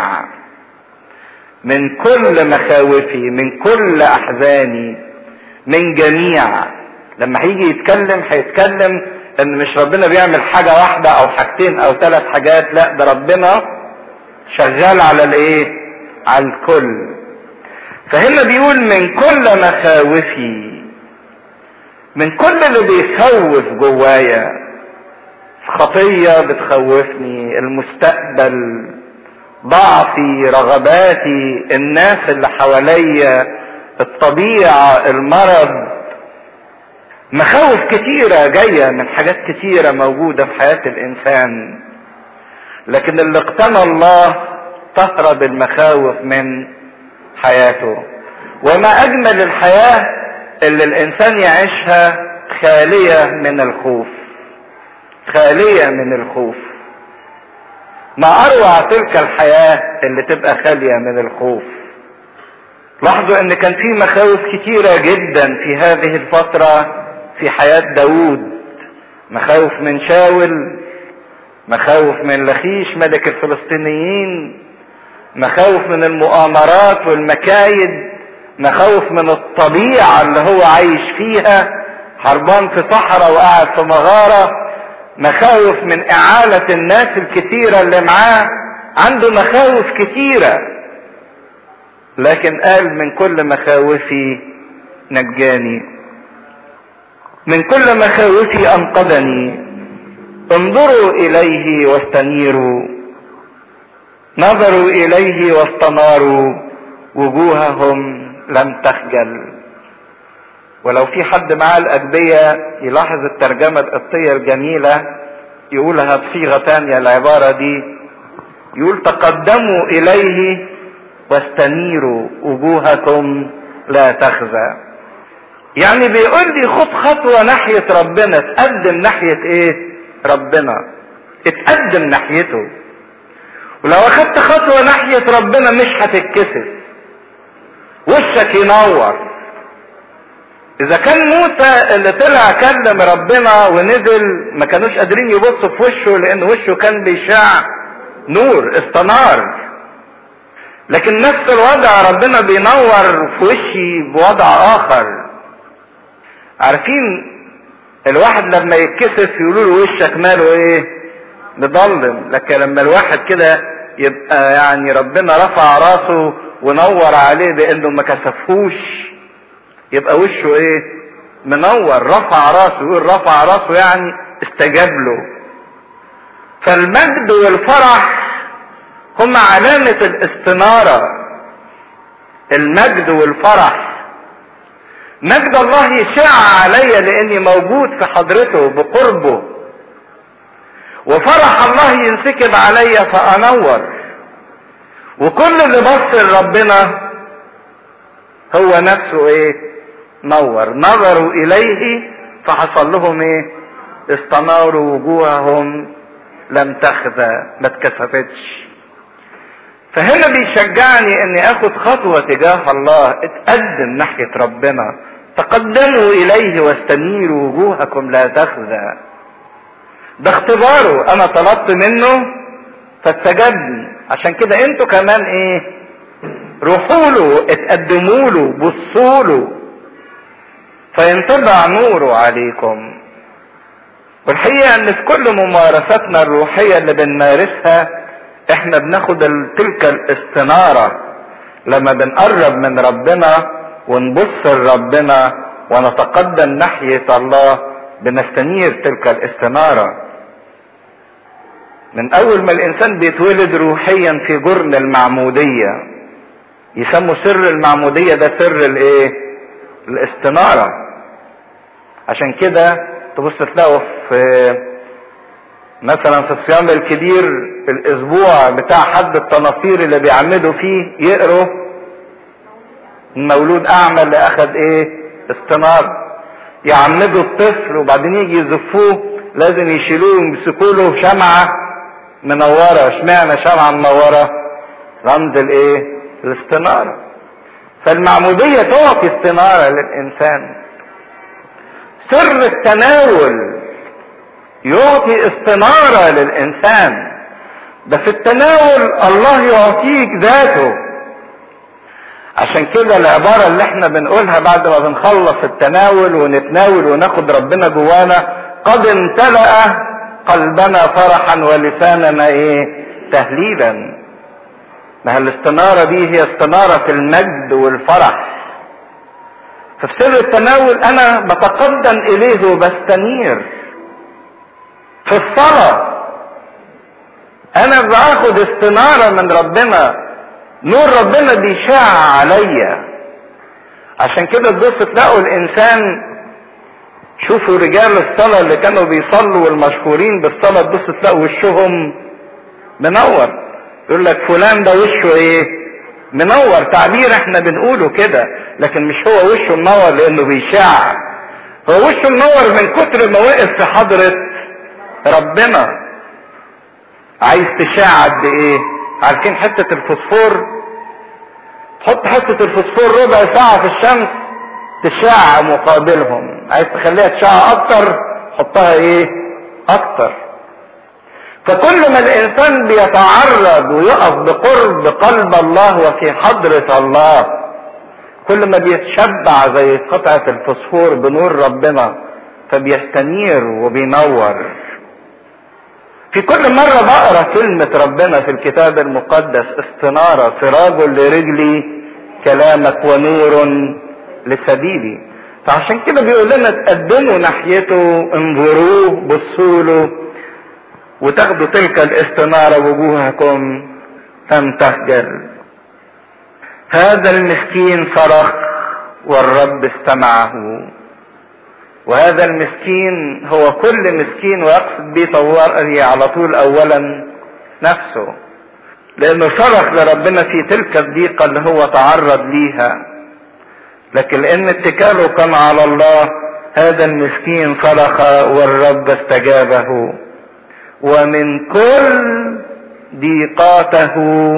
من كل مخاوفي من كل احزاني من جميع لما هيجي يتكلم هيتكلم ان مش ربنا بيعمل حاجة واحدة او حاجتين او ثلاث حاجات لا ده ربنا شغال على الايه على الكل فهنا بيقول من كل مخاوفي من كل اللي بيخوف جوايا خطية بتخوفني المستقبل ضعفي رغباتي الناس اللي حواليا الطبيعة المرض مخاوف كتيرة جاية من حاجات كتيرة موجودة في حياة الإنسان لكن اللي اقتنى الله تهرب المخاوف من حياته وما أجمل الحياة اللي الإنسان يعيشها خالية من الخوف خالية من الخوف ما أروع تلك الحياة اللي تبقى خالية من الخوف لاحظوا ان كان في مخاوف كتيرة جدا في هذه الفترة في حياة داود مخاوف من شاول مخاوف من لخيش ملك الفلسطينيين مخاوف من المؤامرات والمكايد مخاوف من الطبيعة اللي هو عايش فيها هربان في صحراء وقاعد في مغارة مخاوف من إعالة الناس الكتيرة اللي معاه عنده مخاوف كتيرة لكن قال من كل مخاوفي نجاني من كل مخاوفي أنقذني انظروا إليه واستنيروا نظروا إليه واستناروا وجوههم لم تخجل ولو في حد معاه الأدبية يلاحظ الترجمة القبطية الجميلة يقولها بصيغة تانية العبارة دي يقول تقدموا إليه واستنيروا وجوهكم لا تخزى يعني بيقول لي خد خطوة ناحية ربنا تقدم ناحية ايه ربنا اتقدم ناحيته ولو اخدت خطوة ناحية ربنا مش هتتكسف وشك ينور اذا كان موسى اللي طلع كلم ربنا ونزل ما كانوش قادرين يبصوا في وشه لان وشه كان بيشع نور استنار لكن نفس الوضع ربنا بينور في وشي بوضع اخر عارفين الواحد لما يتكسف يقولوا له وشك ماله ايه مضلم لكن لما الواحد كده يبقى يعني ربنا رفع راسه ونور عليه بانه ما كسفهوش يبقى وشه ايه منور رفع راسه يقول رفع راسه يعني استجاب له فالمجد والفرح هم علامة الاستنارة المجد والفرح مجد الله يشع عليا لاني موجود في حضرته بقربه وفرح الله ينسكب عليا فانور وكل اللي بص لربنا هو نفسه ايه نور نظروا اليه فحصل لهم ايه استناروا وجوههم لم تخزى ما اتكسفتش فهنا بيشجعني اني اخد خطوة تجاه الله اتقدم ناحية ربنا تقدموا اليه واستنيروا وجوهكم لا تخزى ده اختباره انا طلبت منه فاستجابني عشان كده انتوا كمان ايه روحوا له اتقدموا له بصوا له فينطبع نوره عليكم والحقيقة ان في كل ممارساتنا الروحية اللي بنمارسها احنا بناخد تلك الاستنارة لما بنقرب من ربنا ونبص لربنا ونتقدم ناحية الله بنستنير تلك الاستنارة من اول ما الانسان بيتولد روحيا في جرن المعمودية يسموا سر المعمودية ده سر الايه الاستنارة عشان كده تبص تلاقوا في مثلا في الصيام الكبير الاسبوع بتاع حد التناصير اللي بيعمدوا فيه يقروا المولود اعمى اللي اخذ ايه استنار يعمدوا الطفل وبعدين يجي يزفوه لازم يشيلوه ويمسكوا له شمعة منورة اشمعنى شمعة منورة رمز الايه الاستنارة فالمعمودية تعطي استنارة للانسان سر التناول يعطي استنارة للإنسان ده في التناول الله يعطيك ذاته عشان كده العبارة اللي احنا بنقولها بعد ما بنخلص التناول ونتناول وناخد ربنا جوانا قد امتلأ قلبنا فرحا ولساننا ايه تهليلا ما الاستنارة دي هي استنارة المجد والفرح ففي سر التناول انا بتقدم اليه وبستنير في الصلاة انا باخد استنارة من ربنا نور ربنا بيشع عليا عشان كده تبص تلاقوا الانسان شوفوا رجال الصلاة اللي كانوا بيصلوا والمشهورين بالصلاة تبص تلاقوا وشهم منور يقول لك فلان ده وشه ايه منور تعبير احنا بنقوله كده لكن مش هو وشه منور لانه بيشع هو وشه منور من كتر ما وقف في حضرة ربنا عايز تشع قد ايه عارفين حتة الفوسفور حط حتة الفوسفور ربع ساعة في الشمس تشع مقابلهم عايز تخليها تشع اكتر حطها ايه اكتر فكل ما الانسان بيتعرض ويقف بقرب قلب الله وفي حضرة الله كل ما بيتشبع زي قطعة الفوسفور بنور ربنا فبيستنير وبينور في كل مرة بقرا كلمة ربنا في الكتاب المقدس استنارة سراج لرجلي كلامك ونور لسبيلي فعشان كده بيقول لنا تقدموا ناحيته انظروه بصوا له وتاخدوا تلك الاستنارة وجوهكم أم تخجل هذا المسكين صرخ والرب استمعه وهذا المسكين هو كل مسكين ويقصد به طوارئه على طول اولا نفسه لانه صرخ لربنا في تلك الضيقة اللي هو تعرض ليها لكن لان اتكاله كان على الله هذا المسكين صرخ والرب استجابه ومن كل ضيقاته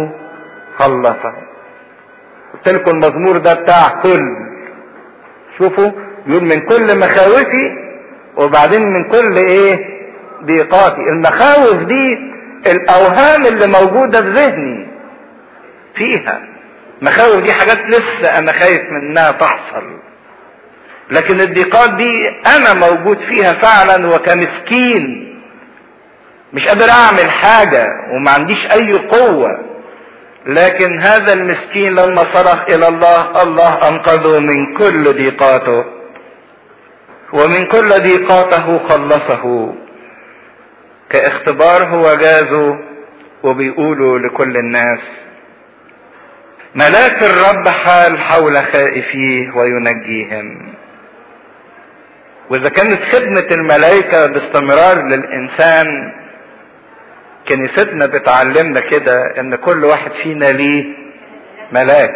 خلصه قلت لكم المزمور ده بتاع كل شوفوا يقول من كل مخاوفي وبعدين من كل ايه ضيقاتي المخاوف دي الاوهام اللي موجودة في ذهني فيها مخاوف دي حاجات لسه انا خايف منها تحصل لكن الضيقات دي انا موجود فيها فعلا وكمسكين مش قادر اعمل حاجة وما عنديش اي قوة لكن هذا المسكين لما صرخ الى الله الله انقذه من كل ضيقاته ومن كل ضيقاته خلصه كاختبار هو جازه وبيقولوا لكل الناس ملاك الرب حال حول خائفيه وينجيهم واذا كانت خدمة الملائكة باستمرار للانسان كنيستنا بتعلمنا كده ان كل واحد فينا ليه ملاك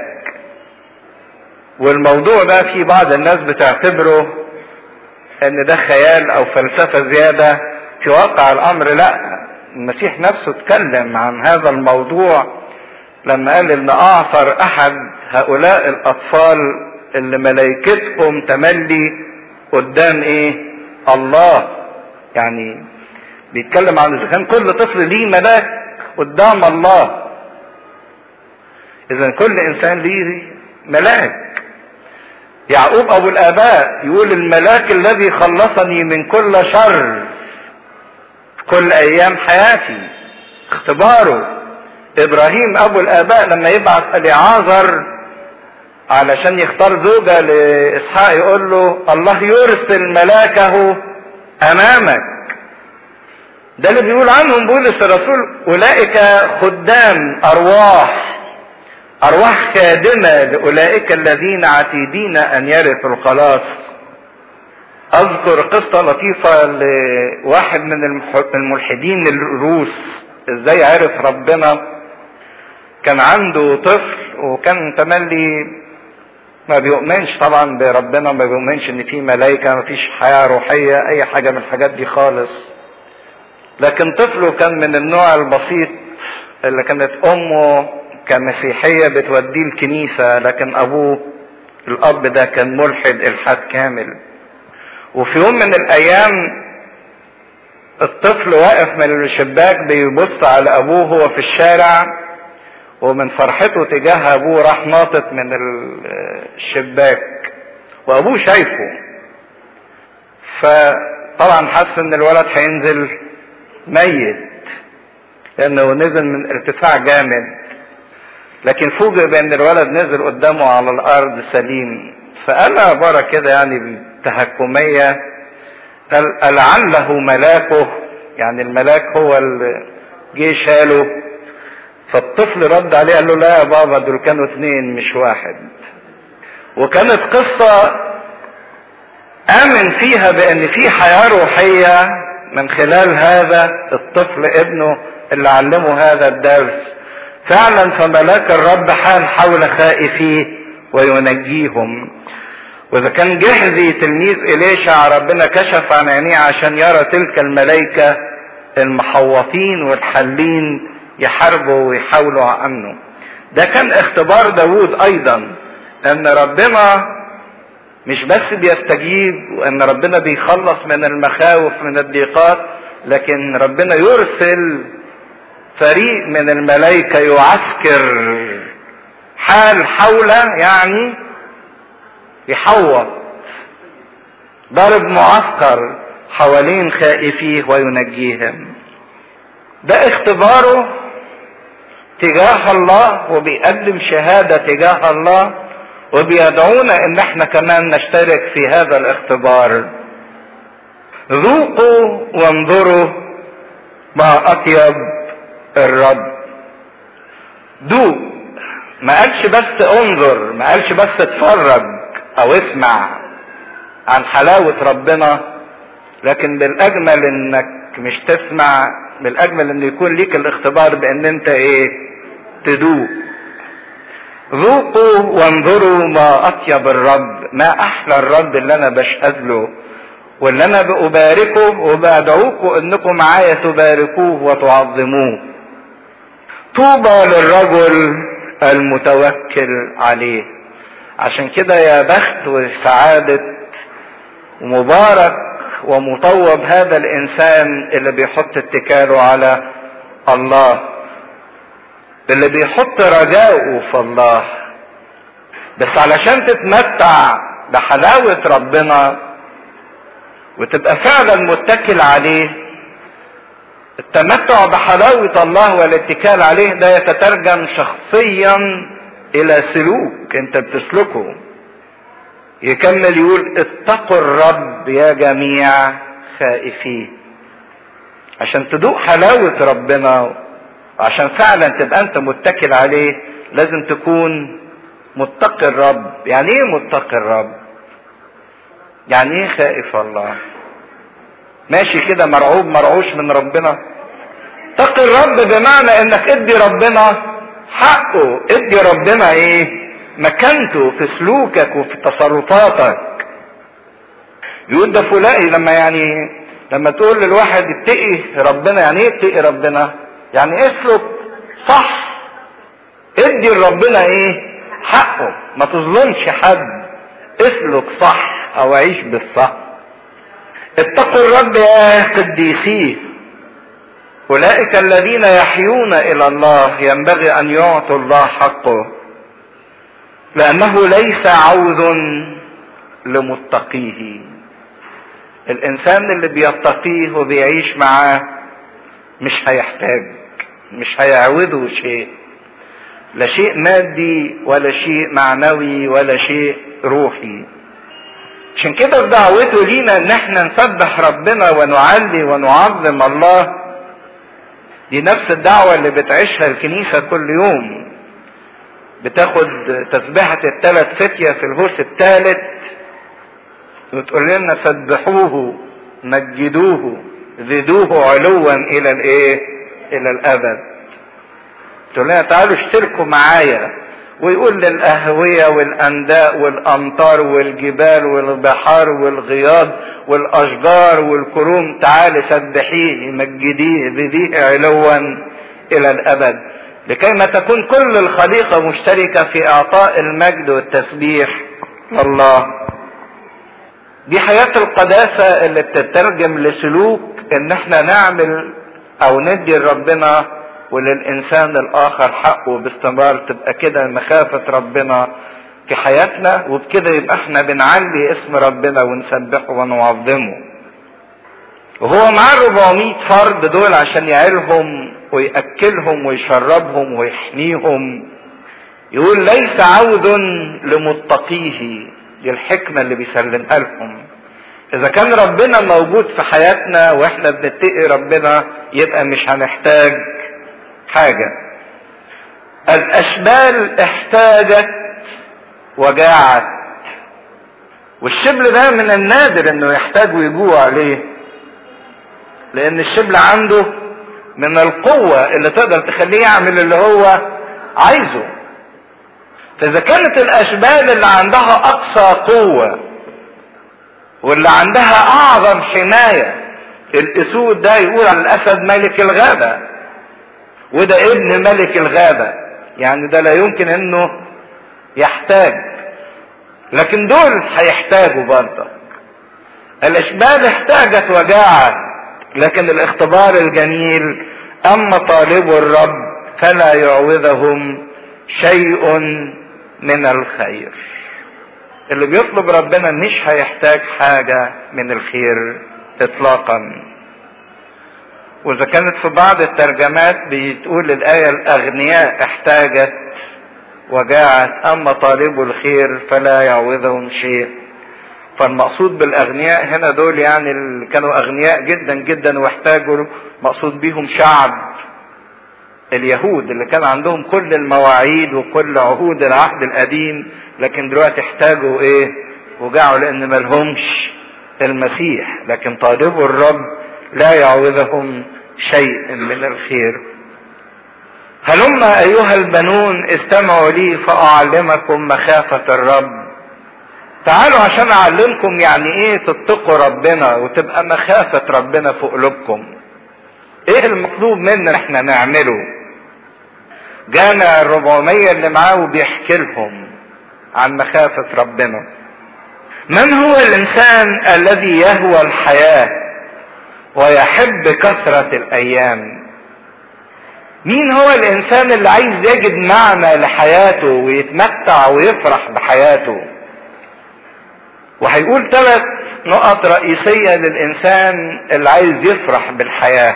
والموضوع ده في بعض الناس بتعتبره ان ده خيال او فلسفة زيادة في واقع الامر لا المسيح نفسه اتكلم عن هذا الموضوع لما قال ان اعثر احد هؤلاء الاطفال اللي ملائكتهم تملي قدام ايه الله يعني بيتكلم عن اذا كان كل طفل ليه ملاك قدام الله اذا كل انسان ليه ملاك يعقوب ابو الاباء يقول الملاك الذي خلصني من كل شر كل ايام حياتي اختباره ابراهيم ابو الاباء لما يبعث اليعازر علشان يختار زوجة لاسحاق يقول له الله يرسل ملاكه امامك ده اللي بيقول عنهم بولس الرسول اولئك خدام ارواح ارواح خادمة لاولئك الذين عتيدين ان يرثوا الخلاص اذكر قصة لطيفة لواحد من الملحدين الروس ازاي عرف ربنا كان عنده طفل وكان تملي ما بيؤمنش طبعا بربنا ما بيؤمنش ان في ملائكة ما فيش حياة روحية اي حاجة من الحاجات دي خالص لكن طفله كان من النوع البسيط اللي كانت امه كمسيحية بتوديه الكنيسة لكن ابوه الاب ده كان ملحد الحاد كامل وفي يوم من الايام الطفل واقف من الشباك بيبص على ابوه هو في الشارع ومن فرحته تجاه ابوه راح ناطط من الشباك وابوه شايفه فطبعا حس ان الولد هينزل ميت لانه نزل من ارتفاع جامد لكن فوجئ بان الولد نزل قدامه على الارض سليم فقال عبارة كده يعني تهكمية قال لعله ملاكه يعني الملاك هو اللي جه شاله فالطفل رد عليه قال له لا يا بابا دول كانوا اتنين مش واحد وكانت قصة آمن فيها بأن في حياة روحية من خلال هذا الطفل ابنه اللي علمه هذا الدرس فعلا فملاك الرب حال حول خائفيه وينجيهم واذا كان جهزي تلميذ اليشع ربنا كشف عن عينيه عشان يرى تلك الملائكة المحوطين والحلين يحاربوا ويحاولوا عنه ده كان اختبار داوود ايضا ان ربنا مش بس بيستجيب وان ربنا بيخلص من المخاوف من الضيقات لكن ربنا يرسل فريق من الملائكة يعسكر حال حوله يعني يحوط ضرب معسكر حوالين خائفيه وينجيهم ده اختباره تجاه الله وبيقدم شهادة تجاه الله وبيدعونا ان احنا كمان نشترك في هذا الاختبار ذوقوا وانظروا ما اطيب الرب دوق ما قالش بس انظر ما قالش بس اتفرج او اسمع عن حلاوة ربنا لكن بالاجمل انك مش تسمع بالاجمل ان يكون ليك الاختبار بان انت ايه تدوق ذوقوا وانظروا ما اطيب الرب ما احلى الرب اللي انا بشهد له واللي انا بأباركه وبدعوكم انكم معايا تباركوه وتعظموه طوبى للرجل المتوكل عليه عشان كده يا بخت وسعادة ومبارك ومطوب هذا الانسان اللي بيحط اتكاله على الله اللي بيحط رجاؤه في الله بس علشان تتمتع بحلاوة ربنا وتبقى فعلا متكل عليه التمتع بحلاوة الله والاتكال عليه ده يتترجم شخصيا الى سلوك انت بتسلكه يكمل يقول اتقوا الرب يا جميع خائفيه عشان تدوق حلاوة ربنا وعشان فعلا تبقى انت متكل عليه لازم تكون متقي الرب يعني ايه متقي الرب يعني ايه خائف الله ماشي كده مرعوب مرعوش من ربنا تقي الرب بمعنى انك ادي ربنا حقه ادي ربنا ايه مكانته في سلوكك وفي تصرفاتك يقول ده فلان لما يعني لما تقول للواحد اتقي ربنا يعني ايه اتقي ربنا يعني اسلك صح ادي لربنا ايه حقه ما تظلمش حد اسلك صح او عيش بالصح اتقوا الرب يا قديسيه اولئك الذين يحيون الى الله ينبغي ان يعطوا الله حقه لانه ليس عوذ لمتقيه الانسان اللي بيتقيه وبيعيش معاه مش هيحتاج مش هيعوده شيء لا شيء مادي ولا شيء معنوي ولا شيء روحي عشان كده في دعوته لينا ان احنا نسبح ربنا ونعلي ونعظم الله دي نفس الدعوة اللي بتعيشها الكنيسة كل يوم بتاخد تسبحة الثلاث فتية في الهوس الثالث وتقول لنا سبحوه مجدوه زدوه علوا الى الايه الى الابد تقول لنا تعالوا اشتركوا معايا ويقول للأهوية والأنداء والأمطار والجبال والبحار والغياض والأشجار والكروم تعال سبحيه مجديه بديه علوا إلى الأبد لكي ما تكون كل الخليقة مشتركة في إعطاء المجد والتسبيح لله دي حياة القداسة اللي بتترجم لسلوك ان احنا نعمل او ندي لربنا وللانسان الاخر حقه باستمرار تبقى كده مخافة ربنا في حياتنا وبكده يبقى احنا بنعلي اسم ربنا ونسبحه ونعظمه وهو معاه 400 فرد دول عشان يعيلهم ويأكلهم ويشربهم ويحميهم يقول ليس عود لمتقيه دي الحكمة اللي بيسلمها لهم إذا كان ربنا موجود في حياتنا وإحنا بنتقي ربنا يبقى مش هنحتاج حاجة الأشبال احتاجت وجاعت والشبل ده من النادر انه يحتاج ويجوع ليه لان الشبل عنده من القوة اللي تقدر تخليه يعمل اللي هو عايزه فاذا كانت الاشبال اللي عندها اقصى قوة واللي عندها اعظم حماية الاسود ده يقول عن الاسد ملك الغابة وده ابن ملك الغابة يعني ده لا يمكن انه يحتاج لكن دول هيحتاجوا برضه الاشبال احتاجت وجاعت لكن الاختبار الجميل اما طالب الرب فلا يعوضهم شيء من الخير اللي بيطلب ربنا مش هيحتاج حاجة من الخير اطلاقا واذا كانت في بعض الترجمات بتقول الاية الاغنياء احتاجت وجاعت اما طالب الخير فلا يعوضهم شيء فالمقصود بالاغنياء هنا دول يعني اللي كانوا اغنياء جدا جدا واحتاجوا مقصود بيهم شعب اليهود اللي كان عندهم كل المواعيد وكل عهود العهد القديم لكن دلوقتي احتاجوا ايه وجعوا لان ملهمش المسيح لكن طالبوا الرب لا يعوضهم شيء من الخير هلم ايها البنون استمعوا لي فاعلمكم مخافة الرب تعالوا عشان اعلمكم يعني ايه تتقوا ربنا وتبقى مخافة ربنا في قلوبكم ايه المطلوب منا احنا نعمله جانا الربعمية اللي معاه وبيحكي لهم عن مخافة ربنا من هو الانسان الذي يهوى الحياة ويحب كثرة الايام مين هو الانسان اللي عايز يجد معنى لحياته ويتمتع ويفرح بحياته وهيقول ثلاث نقط رئيسية للإنسان اللي عايز يفرح بالحياة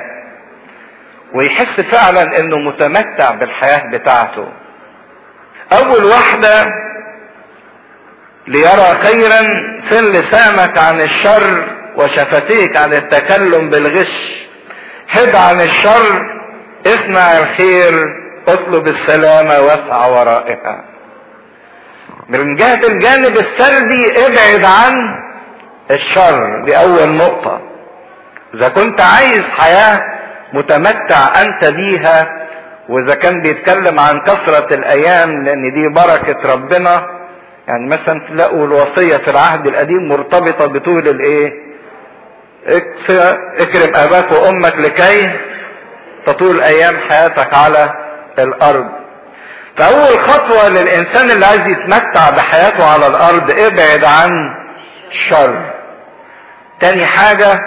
ويحس فعلا انه متمتع بالحياة بتاعته اول واحدة ليرى خيرا سن لسانك عن الشر وشفتيك عن التكلم بالغش حد عن الشر اصنع الخير اطلب السلامة واسعى ورائها من جهة الجانب السلبي ابعد عن الشر دي اول نقطة اذا كنت عايز حياة متمتع انت بيها واذا كان بيتكلم عن كثرة الايام لان دي بركة ربنا يعني مثلا تلاقوا الوصية في العهد القديم مرتبطة بطول الايه اكرم اباك وامك لكي تطول ايام حياتك على الارض فاول خطوة للانسان اللي عايز يتمتع بحياته على الارض ابعد عن الشر تاني حاجة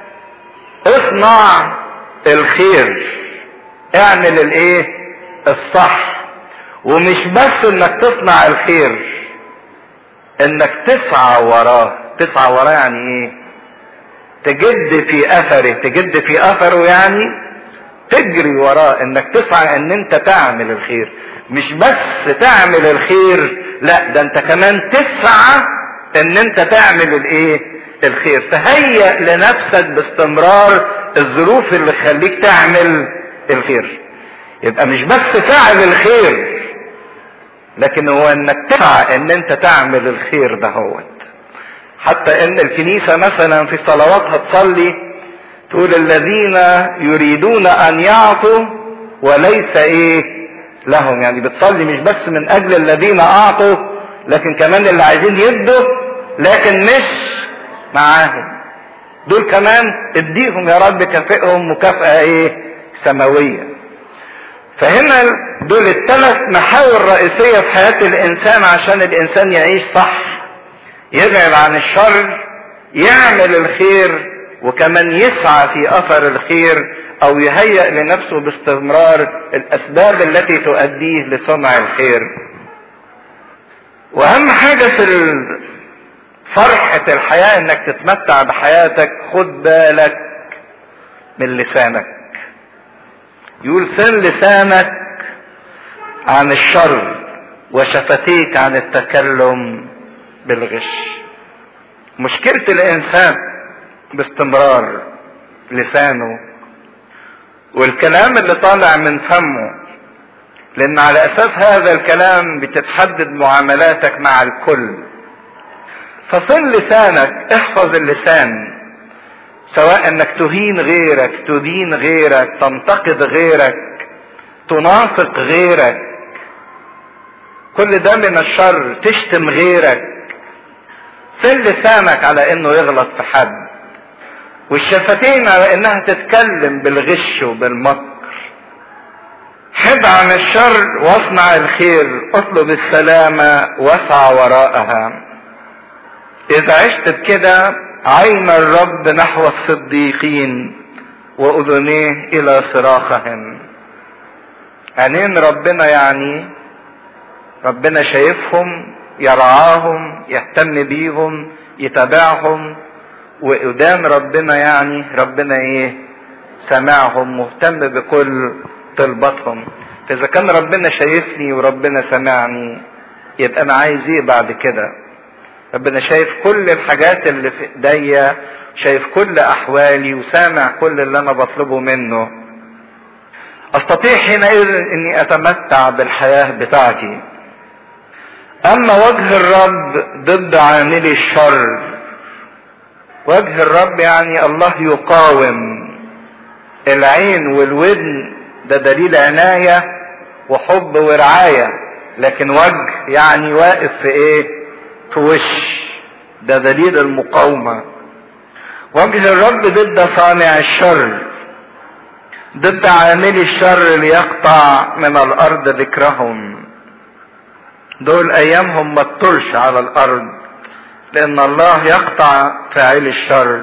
اصنع الخير اعمل الايه الصح ومش بس انك تصنع الخير انك تسعى وراه تسعى وراه يعني ايه تجد في اثره تجد في اثره يعني تجري وراه انك تسعى ان انت تعمل الخير مش بس تعمل الخير لا ده انت كمان تسعى ان انت تعمل الايه الخير تهيأ لنفسك باستمرار الظروف اللي تخليك تعمل الخير يبقى مش بس فعل الخير لكن هو انك تسعى ان انت تعمل الخير ده هو حتى ان الكنيسة مثلا في صلواتها تصلي تقول الذين يريدون ان يعطوا وليس ايه لهم يعني بتصلي مش بس من اجل الذين اعطوا لكن كمان اللي عايزين يدوا لكن مش معاهم دول كمان اديهم يا رب كافئهم مكافأة ايه سماوية فهنا دول الثلاث محاور رئيسية في حياة الانسان عشان الانسان يعيش صح يبعد عن الشر يعمل الخير وكمان يسعى في اثر الخير او يهيأ لنفسه باستمرار الاسباب التي تؤديه لصنع الخير واهم حاجة في فرحة الحياة انك تتمتع بحياتك خد بالك من لسانك يقول سن لسانك عن الشر وشفتيك عن التكلم بالغش مشكلة الانسان باستمرار لسانه والكلام اللي طالع من فمه لان على اساس هذا الكلام بتتحدد معاملاتك مع الكل فصل لسانك احفظ اللسان سواء انك تهين غيرك تدين غيرك تنتقد غيرك تنافق غيرك كل ده من الشر تشتم غيرك سل لسانك على انه يغلط في حد والشفتين على انها تتكلم بالغش وبالمكر حد عن الشر واصنع الخير اطلب السلامة واسعى وراءها اذا عشت بكده عين الرب نحو الصديقين واذنيه الى صراخهم عينين ربنا يعني ربنا شايفهم يرعاهم يهتم بيهم يتابعهم وقدام ربنا يعني ربنا ايه سمعهم مهتم بكل طلباتهم فاذا كان ربنا شايفني وربنا سمعني يبقى انا عايز ايه بعد كده ربنا شايف كل الحاجات اللي في ايديا شايف كل احوالي وسامع كل اللي انا بطلبه منه استطيع حينئذ اني اتمتع بالحياه بتاعتي اما وجه الرب ضد عاملي الشر وجه الرب يعني الله يقاوم العين والودن ده دليل عناية وحب ورعاية لكن وجه يعني واقف في ايه في وش ده دليل المقاومة وجه الرب ضد صانع الشر ضد عاملي الشر ليقطع من الارض ذكرهم دول ايامهم ما تطرش على الارض لان الله يقطع فاعل الشر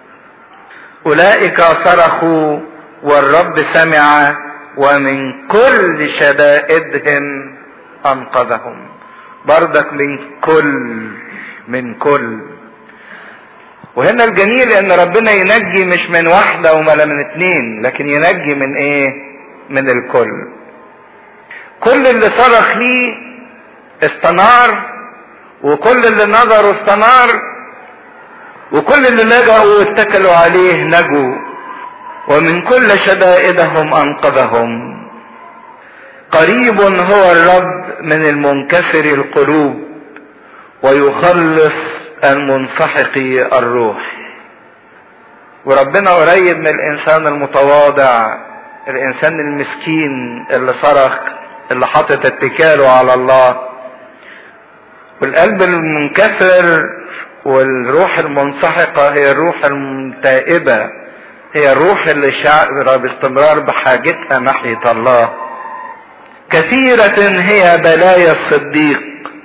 اولئك صرخوا والرب سمع ومن كل شدائدهم انقذهم بردك من كل من كل وهنا الجميل ان ربنا ينجي مش من واحدة ولا من اتنين لكن ينجي من ايه من الكل كل اللي صرخ ليه استنار وكل اللي نظروا استنار وكل اللي لجأوا واتكلوا عليه نجوا ومن كل شدائدهم انقذهم قريب هو الرب من المنكسر القلوب ويخلص المنسحق الروح وربنا قريب من الانسان المتواضع الانسان المسكين اللي صرخ اللي حاطط اتكاله على الله والقلب المنكسر والروح المنسحقة هي الروح المتائبة هي الروح اللي شعر باستمرار بحاجتها ناحية الله كثيرة هي بلايا الصديق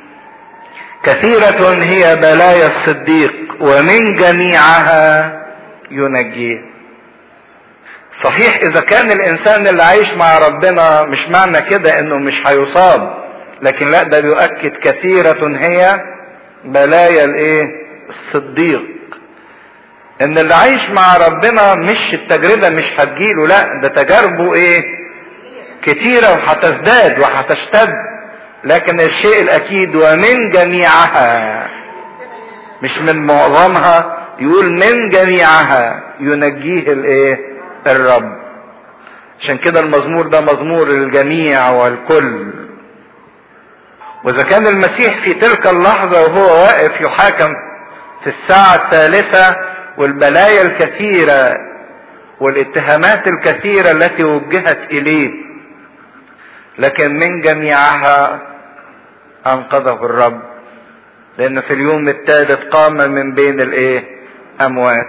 كثيرة هي بلايا الصديق ومن جميعها ينجيه صحيح اذا كان الانسان اللي عايش مع ربنا مش معنى كده انه مش هيصاب لكن لا ده بيؤكد كثيرة هي بلايا الايه الصديق ان اللي عايش مع ربنا مش التجربة مش هتجيله لا ده تجاربه ايه كتيرة وهتزداد وهتشتد لكن الشيء الاكيد ومن جميعها مش من معظمها يقول من جميعها ينجيه الايه الرب عشان كده المزمور ده مزمور الجميع والكل واذا كان المسيح في تلك اللحظة وهو واقف يحاكم في الساعة الثالثة والبلايا الكثيرة والاتهامات الكثيرة التي وجهت اليه لكن من جميعها انقذه الرب لان في اليوم الثالث قام من بين الايه اموات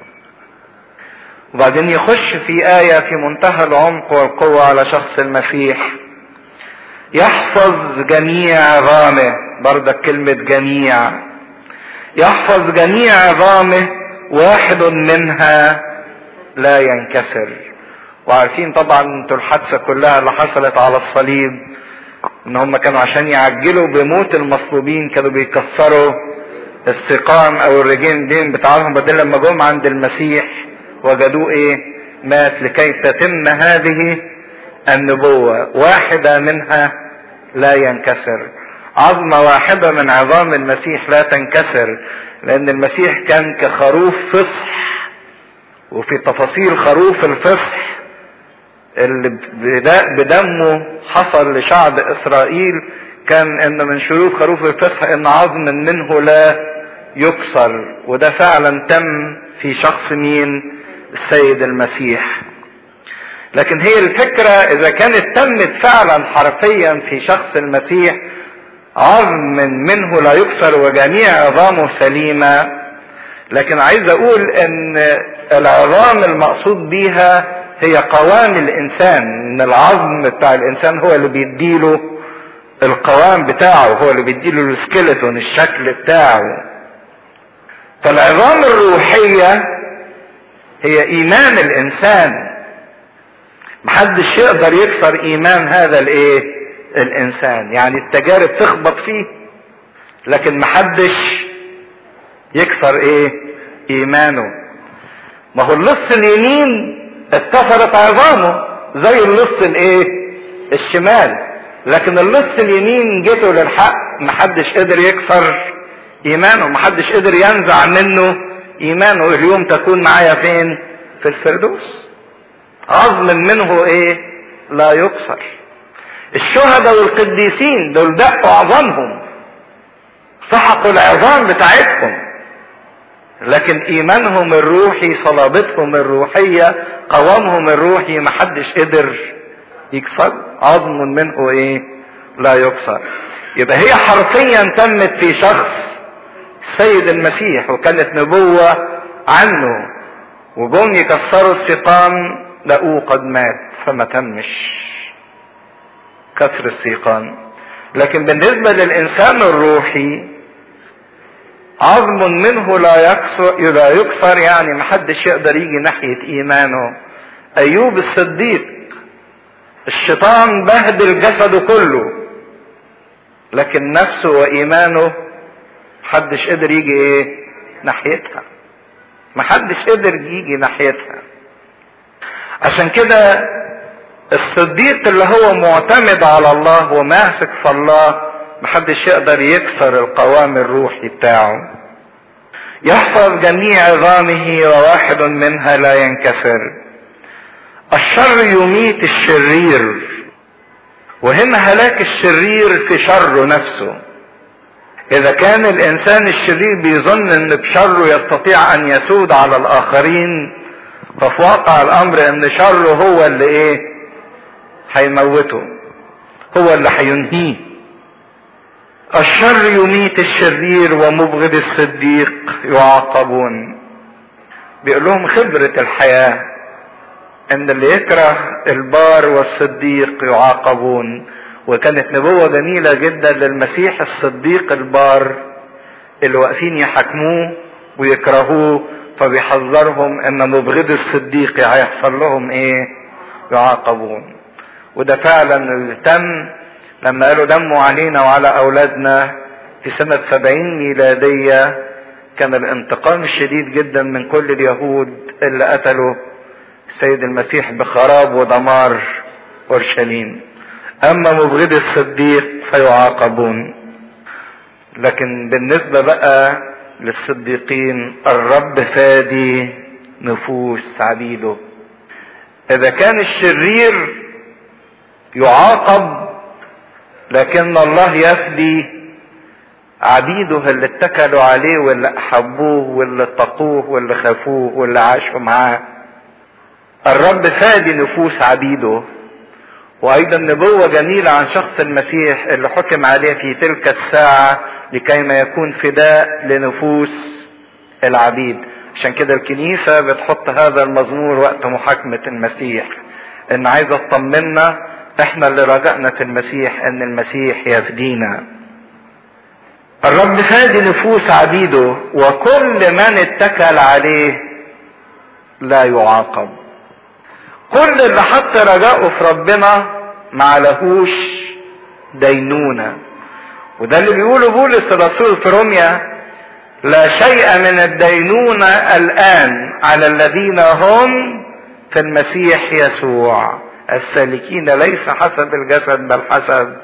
وبعدين يخش في آية في منتهى العمق والقوة على شخص المسيح يحفظ جميع عظامه بردك كلمة جميع يحفظ جميع عظامه واحد منها لا ينكسر وعارفين طبعا انتوا الحادثة كلها اللي حصلت على الصليب ان هم كانوا عشان يعجلوا بموت المصلوبين كانوا بيكسروا السقام او الرجين دين بتاعهم بدل لما جم عند المسيح وجدوه ايه مات لكي تتم هذه النبوة واحدة منها لا ينكسر عظمة واحدة من عظام المسيح لا تنكسر لأن المسيح كان كخروف فصح وفي تفاصيل خروف الفصح اللي بدمه حصل لشعب إسرائيل كان إن من شروط خروف الفصح إن عظم منه لا يكسر وده فعلا تم في شخص مين السيد المسيح لكن هي الفكرة إذا كانت تمت فعلا حرفيا في شخص المسيح عظم منه لا يكسر وجميع عظامه سليمة لكن عايز أقول إن العظام المقصود بيها هي قوام الإنسان إن العظم بتاع الإنسان هو اللي بيديله القوام بتاعه هو اللي بيديله السكيلتون الشكل بتاعه فالعظام الروحية هي إيمان الإنسان محدش يقدر يكسر ايمان هذا الايه الانسان يعني التجارب تخبط فيه لكن محدش يكسر ايه ايمانه ما هو اللص اليمين اتكسرت عظامه زي اللص الايه الشمال لكن اللص اليمين جيته للحق محدش قدر يكسر ايمانه محدش قدر ينزع منه ايمانه اليوم تكون معايا فين في الفردوس عظم منه ايه لا يكسر الشهداء والقديسين دول دقوا عظامهم سحقوا العظام بتاعتهم لكن ايمانهم الروحي صلابتهم الروحية قوامهم الروحي محدش قدر يكسر عظم منه ايه لا يكسر يبقى هي حرفيا تمت في شخص السيد المسيح وكانت نبوة عنه وجم يكسروا السقام لقوه قد مات فما تمش كسر السيقان لكن بالنسبة للإنسان الروحي عظم منه لا يكسر لا يكسر يعني محدش يقدر يجي ناحية إيمانه أيوب الصديق الشيطان بهدل جسده كله لكن نفسه وإيمانه محدش قدر يجي إيه ناحيتها محدش قدر يجي ناحيتها عشان كده الصديق اللي هو معتمد على الله وماسك في الله محدش يقدر يكسر القوام الروحي بتاعه يحفظ جميع عظامه وواحد منها لا ينكسر الشر يميت الشرير وهنا هلاك الشرير في شره نفسه اذا كان الانسان الشرير بيظن ان بشره يستطيع ان يسود على الاخرين ففي واقع الامر ان شره هو اللي ايه هيموته هو اللي هينهيه الشر يميت الشرير ومبغض الصديق يعاقبون بيقول لهم خبرة الحياة ان اللي يكره البار والصديق يعاقبون وكانت نبوة جميلة جدا للمسيح الصديق البار اللي واقفين يحاكموه ويكرهوه فبيحذرهم ان مبغض الصديق هيحصل لهم ايه يعاقبون وده فعلا اللي تم لما قالوا دموا علينا وعلى اولادنا في سنة سبعين ميلادية كان الانتقام الشديد جدا من كل اليهود اللي قتلوا السيد المسيح بخراب ودمار اورشليم اما مبغض الصديق فيعاقبون لكن بالنسبة بقى للصديقين الرب فادي نفوس عبيده اذا كان الشرير يعاقب لكن الله يفدي عبيده اللي اتكلوا عليه واللي احبوه واللي اتقوه واللي خافوه واللي عاشوا معاه الرب فادي نفوس عبيده وايضا نبوة جميلة عن شخص المسيح اللي حكم عليه في تلك الساعة لكي ما يكون فداء لنفوس العبيد عشان كده الكنيسة بتحط هذا المزمور وقت محاكمة المسيح ان عايزة تطمنا احنا اللي رجعنا في المسيح ان المسيح يفدينا الرب فادي نفوس عبيده وكل من اتكل عليه لا يعاقب كل اللي حط رجاءه في ربنا ما عليهوش دينونة وده اللي بيقوله بولس الرسول في روميا لا شيء من الدينونة الآن على الذين هم في المسيح يسوع السالكين ليس حسب الجسد بل حسب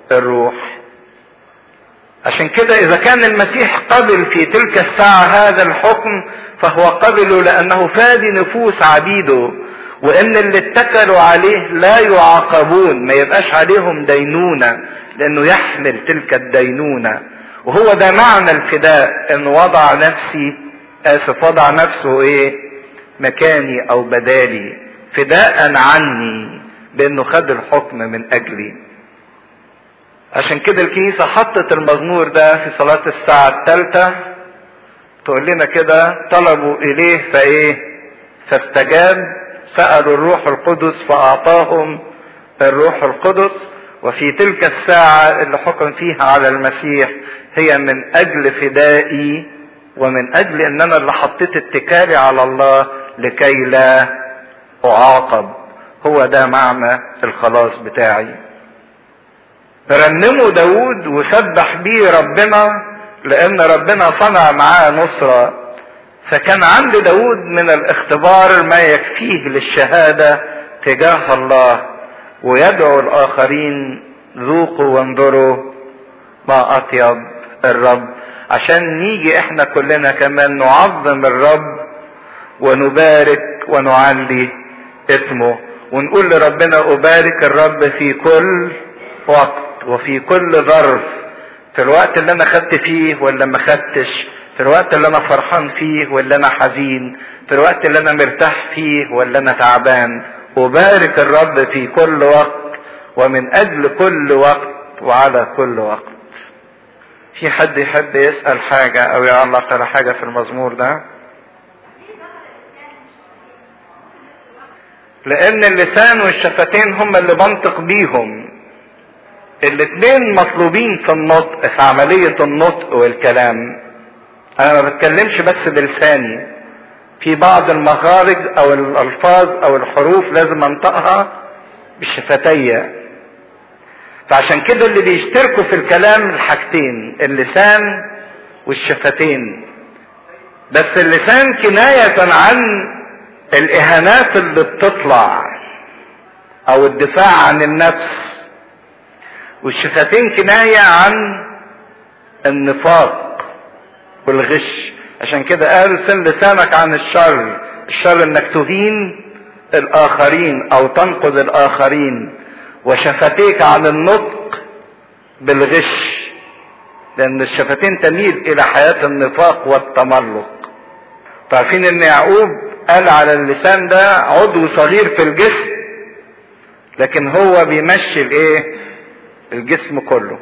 الروح عشان كده اذا كان المسيح قبل في تلك الساعة هذا الحكم فهو قبله لانه فادي نفوس عبيده وان اللي اتكلوا عليه لا يعاقبون ما يبقاش عليهم دينونة لانه يحمل تلك الدينونة وهو ده معنى الفداء ان وضع نفسي اسف وضع نفسه ايه مكاني او بدالي فداء عني بانه خد الحكم من اجلي عشان كده الكنيسة حطت المزمور ده في صلاة الساعة الثالثة تقول لنا كده طلبوا إليه فإيه فاستجاب سألوا الروح القدس فأعطاهم الروح القدس وفي تلك الساعة اللي حكم فيها على المسيح هي من أجل فدائي ومن أجل أن أنا اللي حطيت اتكالي على الله لكي لا أعاقب هو ده معنى الخلاص بتاعي رنموا داود وسبح بيه ربنا لان ربنا صنع معاه نصرة فكان عند داود من الاختبار ما يكفيه للشهادة تجاه الله ويدعو الاخرين ذوقوا وانظروا ما اطيب الرب عشان نيجي احنا كلنا كمان نعظم الرب ونبارك ونعلي اسمه ونقول لربنا ابارك الرب في كل وقت وفي كل ظرف في الوقت اللي انا خدت فيه ولا ما خدتش في الوقت اللي انا فرحان فيه ولا انا حزين في الوقت اللي انا مرتاح فيه ولا انا تعبان وبارك الرب في كل وقت ومن اجل كل وقت وعلى كل وقت في حد يحب يسأل حاجة او يعلق على حاجة في المزمور ده لان اللسان والشفتين هم اللي بنطق بيهم الاثنين مطلوبين في النطق في عملية النطق والكلام انا ما بتكلمش بس بلساني في بعض المخارج او الالفاظ او الحروف لازم انطقها بالشفتية فعشان كده اللي بيشتركوا في الكلام الحاجتين اللسان والشفتين بس اللسان كناية عن الاهانات اللي بتطلع او الدفاع عن النفس والشفتين كناية عن النفاق والغش عشان كده قال سن لسانك عن الشر الشر انك تهين الاخرين او تنقذ الاخرين وشفتيك عن النطق بالغش لان الشفتين تميل الى حياة النفاق والتملق تعرفين ان يعقوب قال على اللسان ده عضو صغير في الجسم لكن هو بيمشي الايه الجسم كله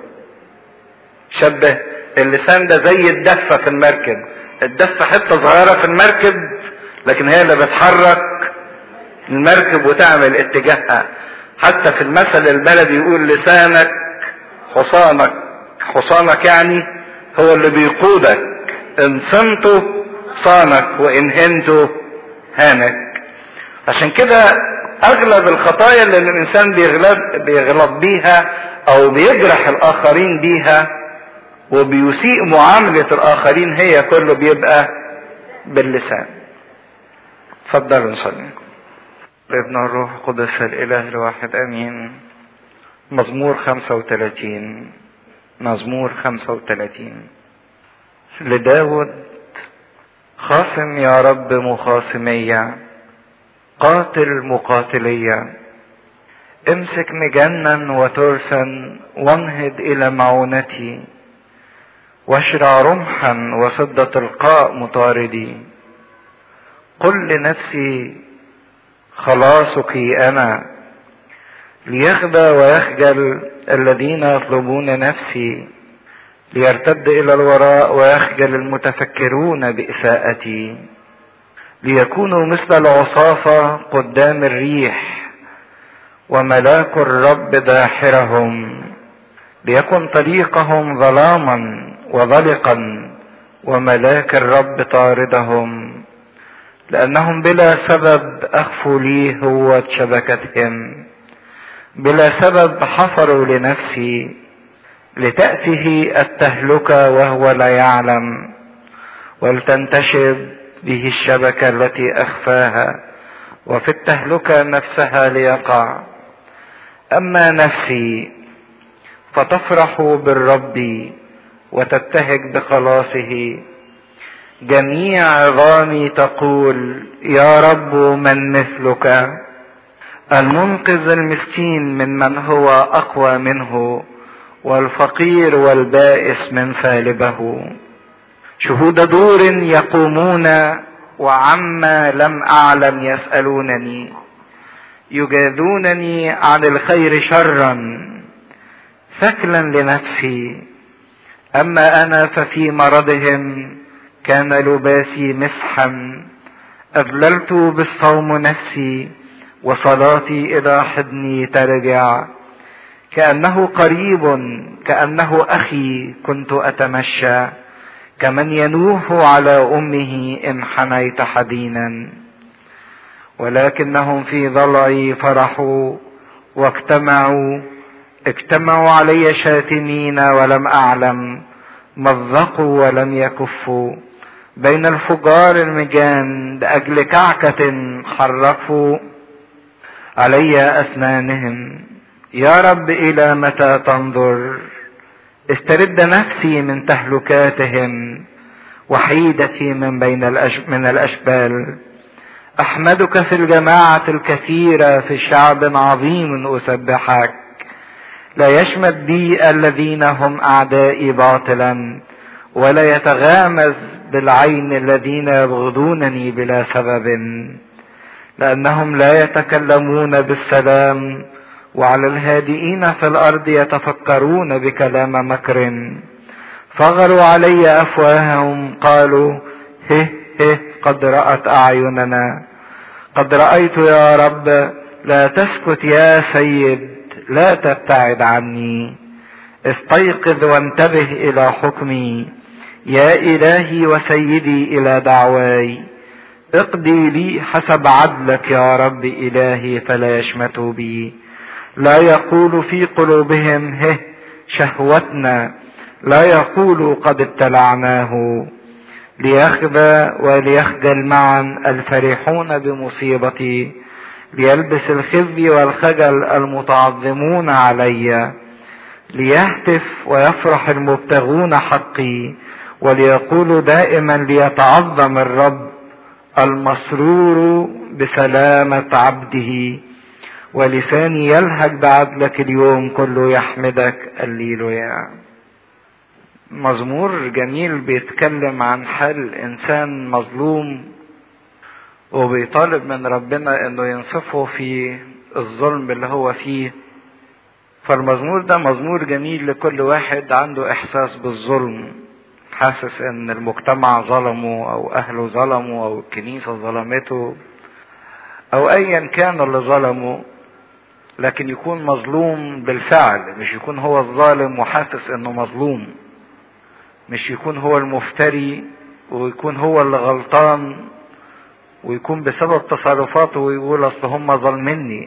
شبه اللسان ده زي الدفة في المركب الدفة حتة صغيرة في المركب لكن هي اللي بتحرك المركب وتعمل اتجاهها حتى في المثل البلدي يقول لسانك حصانك حصانك يعني هو اللي بيقودك ان صنته صانك وان هنته هانك عشان كده اغلب الخطايا اللي الانسان بيغلط بيغلط بيها او بيجرح الاخرين بيها وبيسيء معاملة الاخرين هي كله بيبقى باللسان اتفضلوا نصلي ابن الروح القدس الاله الواحد امين مزمور 35 مزمور 35 لداود خاصم يا رب مخاصمية قاتل مقاتلية امسك مجنا وترسا وانهض الى معونتي واشرع رمحا وصد تلقاء مطاردي قل لنفسي خلاصك انا ليخبى ويخجل الذين يطلبون نفسي ليرتد الى الوراء ويخجل المتفكرون باساءتي ليكونوا مثل العصافة قدام الريح وملاك الرب داحرهم ليكن طريقهم ظلاما وضلقا وملاك الرب طاردهم لأنهم بلا سبب أخفوا لي هو شبكتهم بلا سبب حفروا لنفسي لتأته التهلكة وهو لا يعلم ولتنتشب به الشبكة التي أخفاها وفي التهلكة نفسها ليقع أما نفسي فتفرح بالرب وتبتهج بخلاصه جميع عظامي تقول يا رب من مثلك المنقذ المسكين من من هو اقوى منه والفقير والبائس من ثالبه شهود دور يقومون وعما لم اعلم يسالونني يجاذونني عن الخير شرا ثكلا لنفسي اما انا ففي مرضهم كان لباسي مسحا اذللت بالصوم نفسي وصلاتي الى حضني ترجع كانه قريب كانه اخي كنت اتمشى كمن ينوح على امه ان حنيت حزينا ولكنهم في ضلعي فرحوا واجتمعوا اجتمعوا علي شاتمين ولم اعلم مزقوا ولم يكفوا بين الفجار المجان لاجل كعكه حرفوا علي اسنانهم يا رب الى متى تنظر استرد نفسي من تهلكاتهم وحيدتي من بين الأش... من الاشبال احمدك في الجماعه الكثيره في شعب عظيم اسبحك لا يشمت بي الذين هم اعدائي باطلا ولا يتغامز بالعين الذين يبغضونني بلا سبب لانهم لا يتكلمون بالسلام وعلى الهادئين في الارض يتفكرون بكلام مكر فغروا علي افواههم قالوا هه هه قد رأت اعيننا قد رأيت يا رب لا تسكت يا سيد لا تبتعد عني استيقظ وانتبه الى حكمي يا الهي وسيدي الى دعواي اقضي لي حسب عدلك يا رب الهي فلا يشمتوا بي لا يقول في قلوبهم هه شهوتنا لا يقول قد ابتلعناه ليخبى وليخجل معا الفرحون بمصيبتي ليلبس الخزي والخجل المتعظمون علي ليهتف ويفرح المبتغون حقي وليقولوا دائما ليتعظم الرب المسرور بسلامة عبده ولساني يلهج بعدلك اليوم كله يحمدك الليلويا مزمور جميل بيتكلم عن حال انسان مظلوم وبيطالب من ربنا انه ينصفه في الظلم اللي هو فيه فالمزمور ده مزمور جميل لكل واحد عنده احساس بالظلم حاسس ان المجتمع ظلمه او اهله ظلموا او الكنيسه ظلمته او ايا كان اللي ظلمه لكن يكون مظلوم بالفعل مش يكون هو الظالم وحاسس انه مظلوم مش يكون هو المفتري ويكون هو اللي غلطان ويكون بسبب تصرفاته ويقول اصل هم ظالميني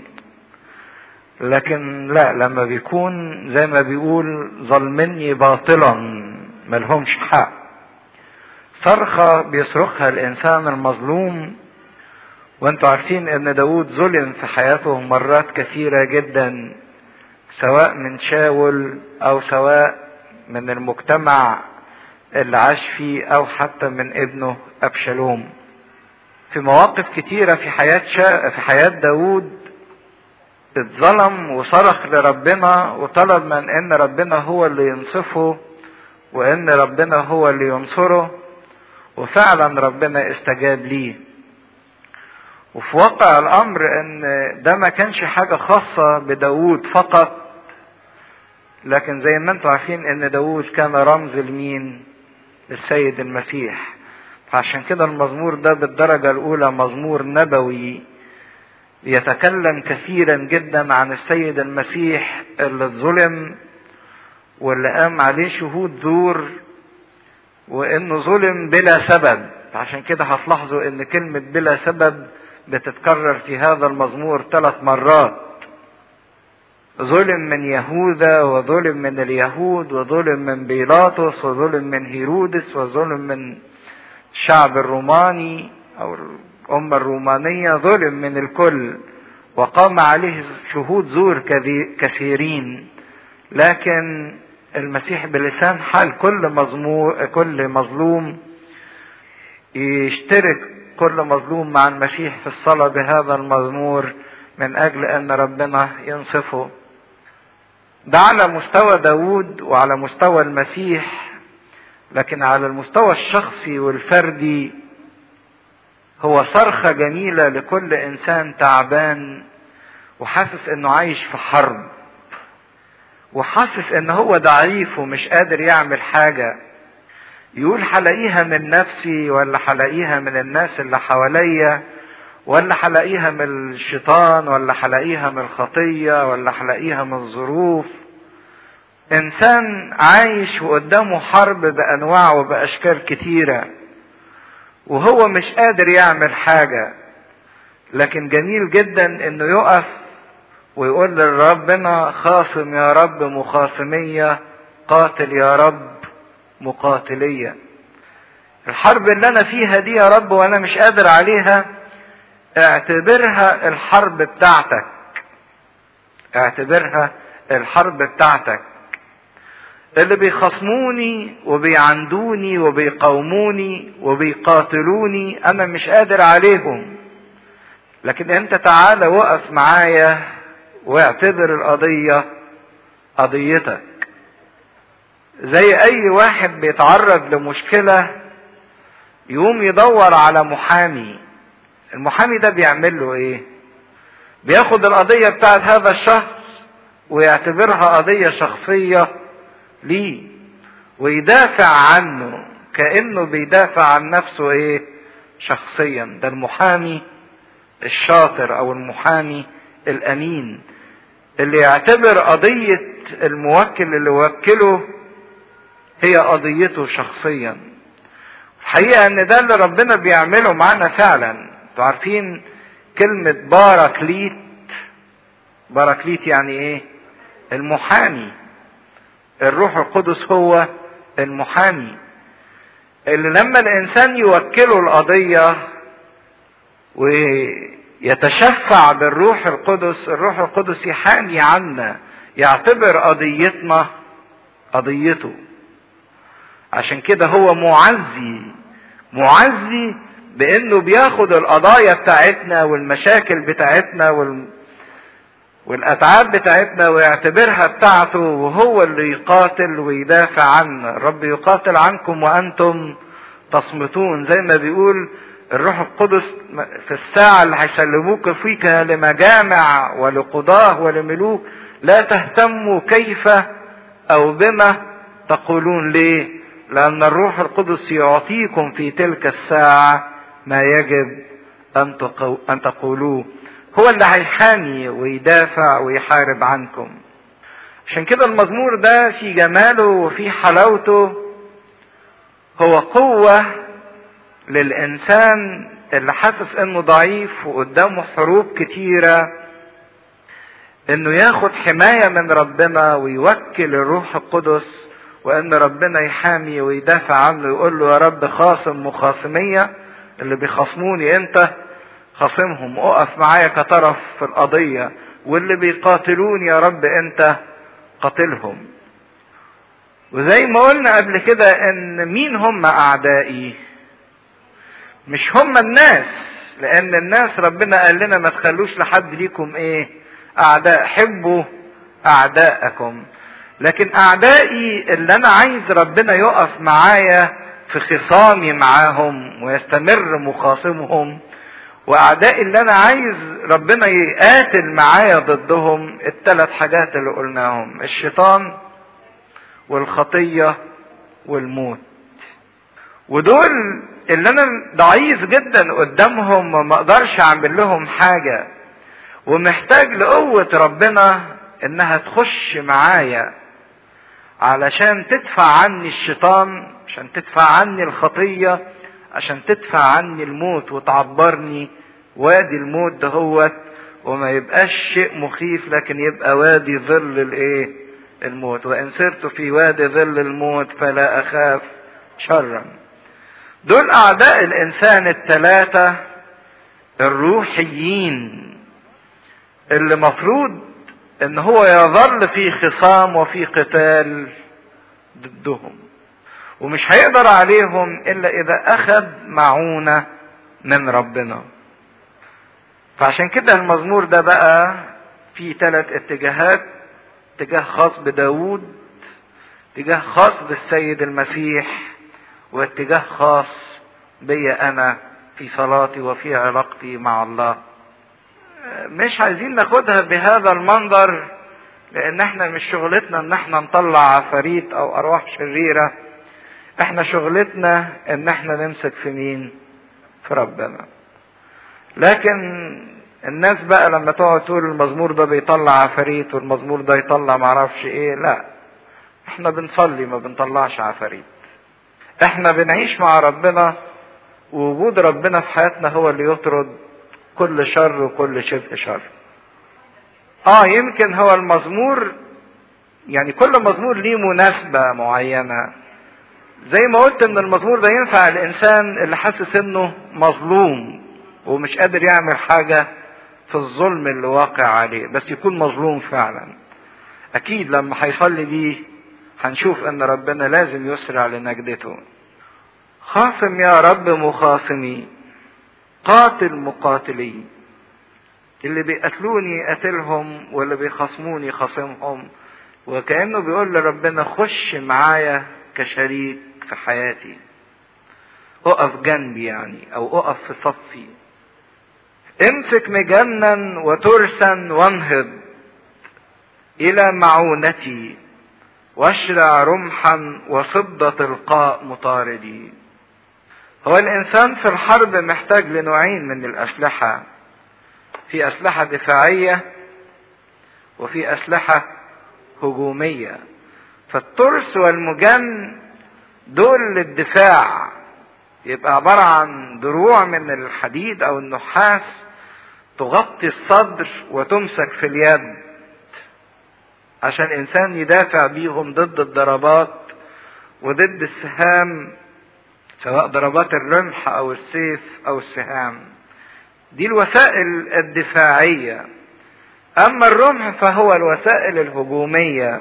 لكن لا لما بيكون زي ما بيقول ظلمني باطلا ملهمش حق صرخة بيصرخها الإنسان المظلوم وانتوا عارفين ان داود ظلم في حياته مرات كثيرة جدا سواء من شاول او سواء من المجتمع اللي عاش فيه او حتى من ابنه ابشالوم في مواقف كتيرة في حياة شا... في حياة داود اتظلم وصرخ لربنا وطلب من ان ربنا هو اللي ينصفه وان ربنا هو اللي ينصره وفعلا ربنا استجاب ليه وفي واقع الامر ان ده ما كانش حاجة خاصة بداود فقط لكن زي ما انتم عارفين ان داود كان رمز لمين للسيد المسيح فعشان كده المزمور ده بالدرجة الاولى مزمور نبوي يتكلم كثيرا جدا عن السيد المسيح اللي اتظلم واللي قام عليه شهود زور وانه ظلم بلا سبب عشان كده هتلاحظوا ان كلمة بلا سبب بتتكرر في هذا المزمور ثلاث مرات ظلم من يهوذا وظلم من اليهود وظلم من بيلاطس وظلم من هيرودس وظلم من الشعب الروماني او الأمة الرومانية ظلم من الكل وقام عليه شهود زور كثيرين لكن المسيح بلسان حال كل مظلوم كل مظلوم يشترك كل مظلوم مع المسيح في الصلاة بهذا المزمور من أجل أن ربنا ينصفه ده على مستوى داود وعلى مستوى المسيح لكن على المستوى الشخصي والفردي هو صرخة جميلة لكل إنسان تعبان وحاسس إنه عايش في حرب وحاسس إن هو ضعيف ومش قادر يعمل حاجة يقول هلاقيها من نفسي ولا هلاقيها من الناس اللي حواليا ولا هلاقيها من الشيطان ولا هلاقيها من الخطية ولا هلاقيها من الظروف انسان عايش وقدامه حرب بانواع وباشكال كتيره وهو مش قادر يعمل حاجه لكن جميل جدا انه يقف ويقول لربنا خاصم يا رب مخاصميه قاتل يا رب مقاتليه الحرب اللي انا فيها دي يا رب وانا مش قادر عليها اعتبرها الحرب بتاعتك اعتبرها الحرب بتاعتك اللي بيخصموني وبيعندوني وبيقاوموني وبيقاتلوني انا مش قادر عليهم لكن انت تعالى وقف معايا واعتبر القضية قضيتك زي اي واحد بيتعرض لمشكلة يقوم يدور على محامي المحامي ده بيعمل له ايه بياخد القضية بتاعت هذا الشخص ويعتبرها قضية شخصية ليه ويدافع عنه كأنه بيدافع عن نفسه ايه شخصيا ده المحامي الشاطر او المحامي الامين اللي يعتبر قضية الموكل اللي وكله هي قضيته شخصيا الحقيقة ان ده اللي ربنا بيعمله معانا فعلا انتوا عارفين كلمة باراكليت باراكليت يعني ايه المحامي الروح القدس هو المحامي اللي لما الانسان يوكله القضية ويتشفع بالروح القدس الروح القدس يحامي عنا يعتبر قضيتنا قضيته عشان كده هو معزي معزي بانه بياخد القضايا بتاعتنا والمشاكل بتاعتنا وال... والاتعاب بتاعتنا ويعتبرها بتاعته وهو اللي يقاتل ويدافع عنا الرب يقاتل عنكم وانتم تصمتون زي ما بيقول الروح القدس في الساعة اللي هيسلموك فيك لمجامع ولقضاه ولملوك لا تهتموا كيف او بما تقولون ليه لان الروح القدس يعطيكم في تلك الساعة ما يجب ان, تقو... أن تقولوه هو اللي هيحامي ويدافع ويحارب عنكم عشان كده المزمور ده في جماله وفي حلاوته هو قوة للإنسان اللي حاسس إنه ضعيف وقدامه حروب كتيرة إنه ياخد حماية من ربنا ويوكل الروح القدس وإن ربنا يحامي ويدافع عنه يقول له يا رب خاصم مخاصمية اللي بيخاصموني أنت خاصمهم اقف معايا كطرف في القضية واللي بيقاتلوني يا رب انت قاتلهم وزي ما قلنا قبل كده ان مين هم اعدائي مش هم الناس لان الناس ربنا قال لنا ما تخلوش لحد ليكم ايه اعداء حبوا اعداءكم لكن اعدائي اللي انا عايز ربنا يقف معايا في خصامي معاهم ويستمر مخاصمهم واعدائي اللي انا عايز ربنا يقاتل معايا ضدهم الثلاث حاجات اللي قلناهم الشيطان والخطيه والموت ودول اللي انا ضعيف جدا قدامهم وما اقدرش اعمل لهم حاجه ومحتاج لقوه ربنا انها تخش معايا علشان تدفع عني الشيطان عشان تدفع عني الخطيه عشان تدفع عني الموت وتعبرني وادي الموت دهوت وما يبقاش شيء مخيف لكن يبقى وادي ظل الايه الموت وان سرت في وادي ظل الموت فلا اخاف شرا دول اعداء الانسان الثلاثه الروحيين اللي مفروض ان هو يظل في خصام وفي قتال ضدهم ومش هيقدر عليهم الا اذا اخذ معونة من ربنا فعشان كده المزمور ده بقى فيه ثلاث اتجاهات اتجاه خاص بداود اتجاه خاص بالسيد المسيح واتجاه خاص بي انا في صلاتي وفي علاقتي مع الله مش عايزين ناخدها بهذا المنظر لان احنا مش شغلتنا ان احنا نطلع عفاريت او ارواح شريره احنا شغلتنا ان احنا نمسك في مين في ربنا لكن الناس بقى لما تقعد تقول المزمور ده بيطلع عفاريت والمزمور ده يطلع معرفش ايه لا احنا بنصلي ما بنطلعش عفاريت احنا بنعيش مع ربنا ووجود ربنا في حياتنا هو اللي يطرد كل شر وكل شبه شر اه يمكن هو المزمور يعني كل مزمور ليه مناسبة معينة زي ما قلت ان المزمور ده ينفع الانسان اللي حاسس انه مظلوم ومش قادر يعمل حاجة في الظلم اللي واقع عليه بس يكون مظلوم فعلا اكيد لما هيصلي بيه هنشوف ان ربنا لازم يسرع لنجدته خاصم يا رب مخاصمي قاتل مقاتلي اللي بيقتلوني قاتلهم واللي بيخاصموني خاصمهم وكأنه بيقول لربنا خش معايا كشريك في حياتي اقف جنبي يعني او اقف في صفي امسك مجنا وترسا وانهض الى معونتي واشرع رمحا وصد تلقاء مطاردي هو الانسان في الحرب محتاج لنوعين من الاسلحه في اسلحه دفاعيه وفي اسلحه هجوميه فالترس والمجن دول للدفاع يبقى عباره عن دروع من الحديد او النحاس تغطي الصدر وتمسك في اليد عشان الانسان يدافع بيهم ضد الضربات وضد السهام سواء ضربات الرمح او السيف او السهام دي الوسائل الدفاعيه اما الرمح فهو الوسائل الهجوميه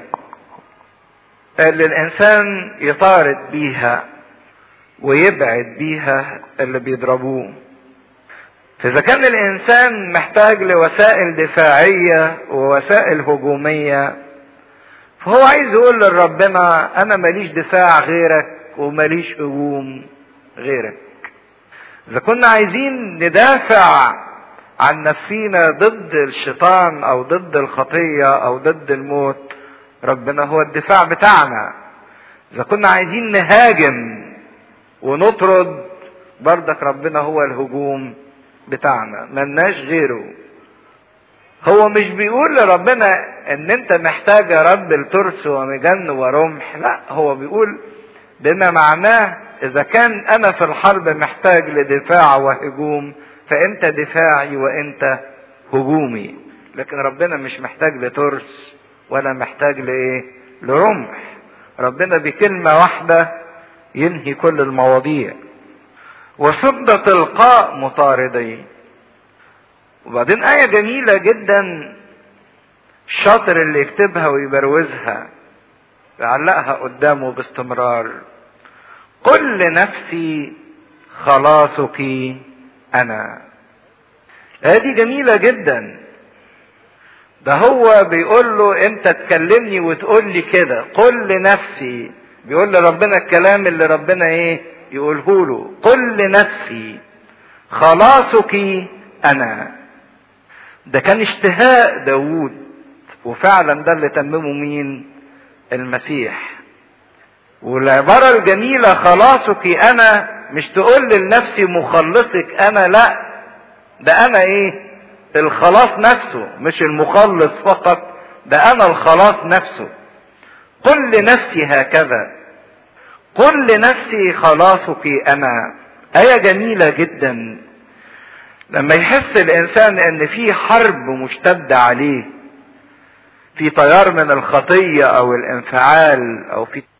اللي الانسان يطارد بيها ويبعد بيها اللي بيضربوه فاذا كان الانسان محتاج لوسائل دفاعيه ووسائل هجوميه فهو عايز يقول لربنا انا ماليش دفاع غيرك وماليش هجوم غيرك اذا كنا عايزين ندافع عن نفسينا ضد الشيطان او ضد الخطيه او ضد الموت ربنا هو الدفاع بتاعنا اذا كنا عايزين نهاجم ونطرد بردك ربنا هو الهجوم بتاعنا ملناش غيره هو مش بيقول لربنا ان انت محتاج يا رب الترس ومجن ورمح لا هو بيقول بما معناه اذا كان انا في الحرب محتاج لدفاع وهجوم فانت دفاعي وانت هجومي لكن ربنا مش محتاج لترس ولا محتاج لايه لرمح ربنا بكلمة واحدة ينهي كل المواضيع وصد تلقاء مطاردي وبعدين آية جميلة جدا الشاطر اللي يكتبها ويبروزها يعلقها قدامه باستمرار قل لنفسي خلاصك أنا هذه جميلة جدا ده هو بيقول له انت تكلمني وتقول لي كده قل لنفسي بيقول لربنا الكلام اللي ربنا ايه يقوله له قل لنفسي خلاصك انا ده كان اشتهاء داوود وفعلا ده اللي تممه مين المسيح والعبارة الجميلة خلاصك انا مش تقول لنفسي مخلصك انا لا ده انا ايه الخلاص نفسه مش المخلص فقط ده انا الخلاص نفسه قل لنفسي هكذا قل لنفسي خلاصك انا ايه جميله جدا لما يحس الانسان ان في حرب مشتده عليه في تيار من الخطيه او الانفعال او في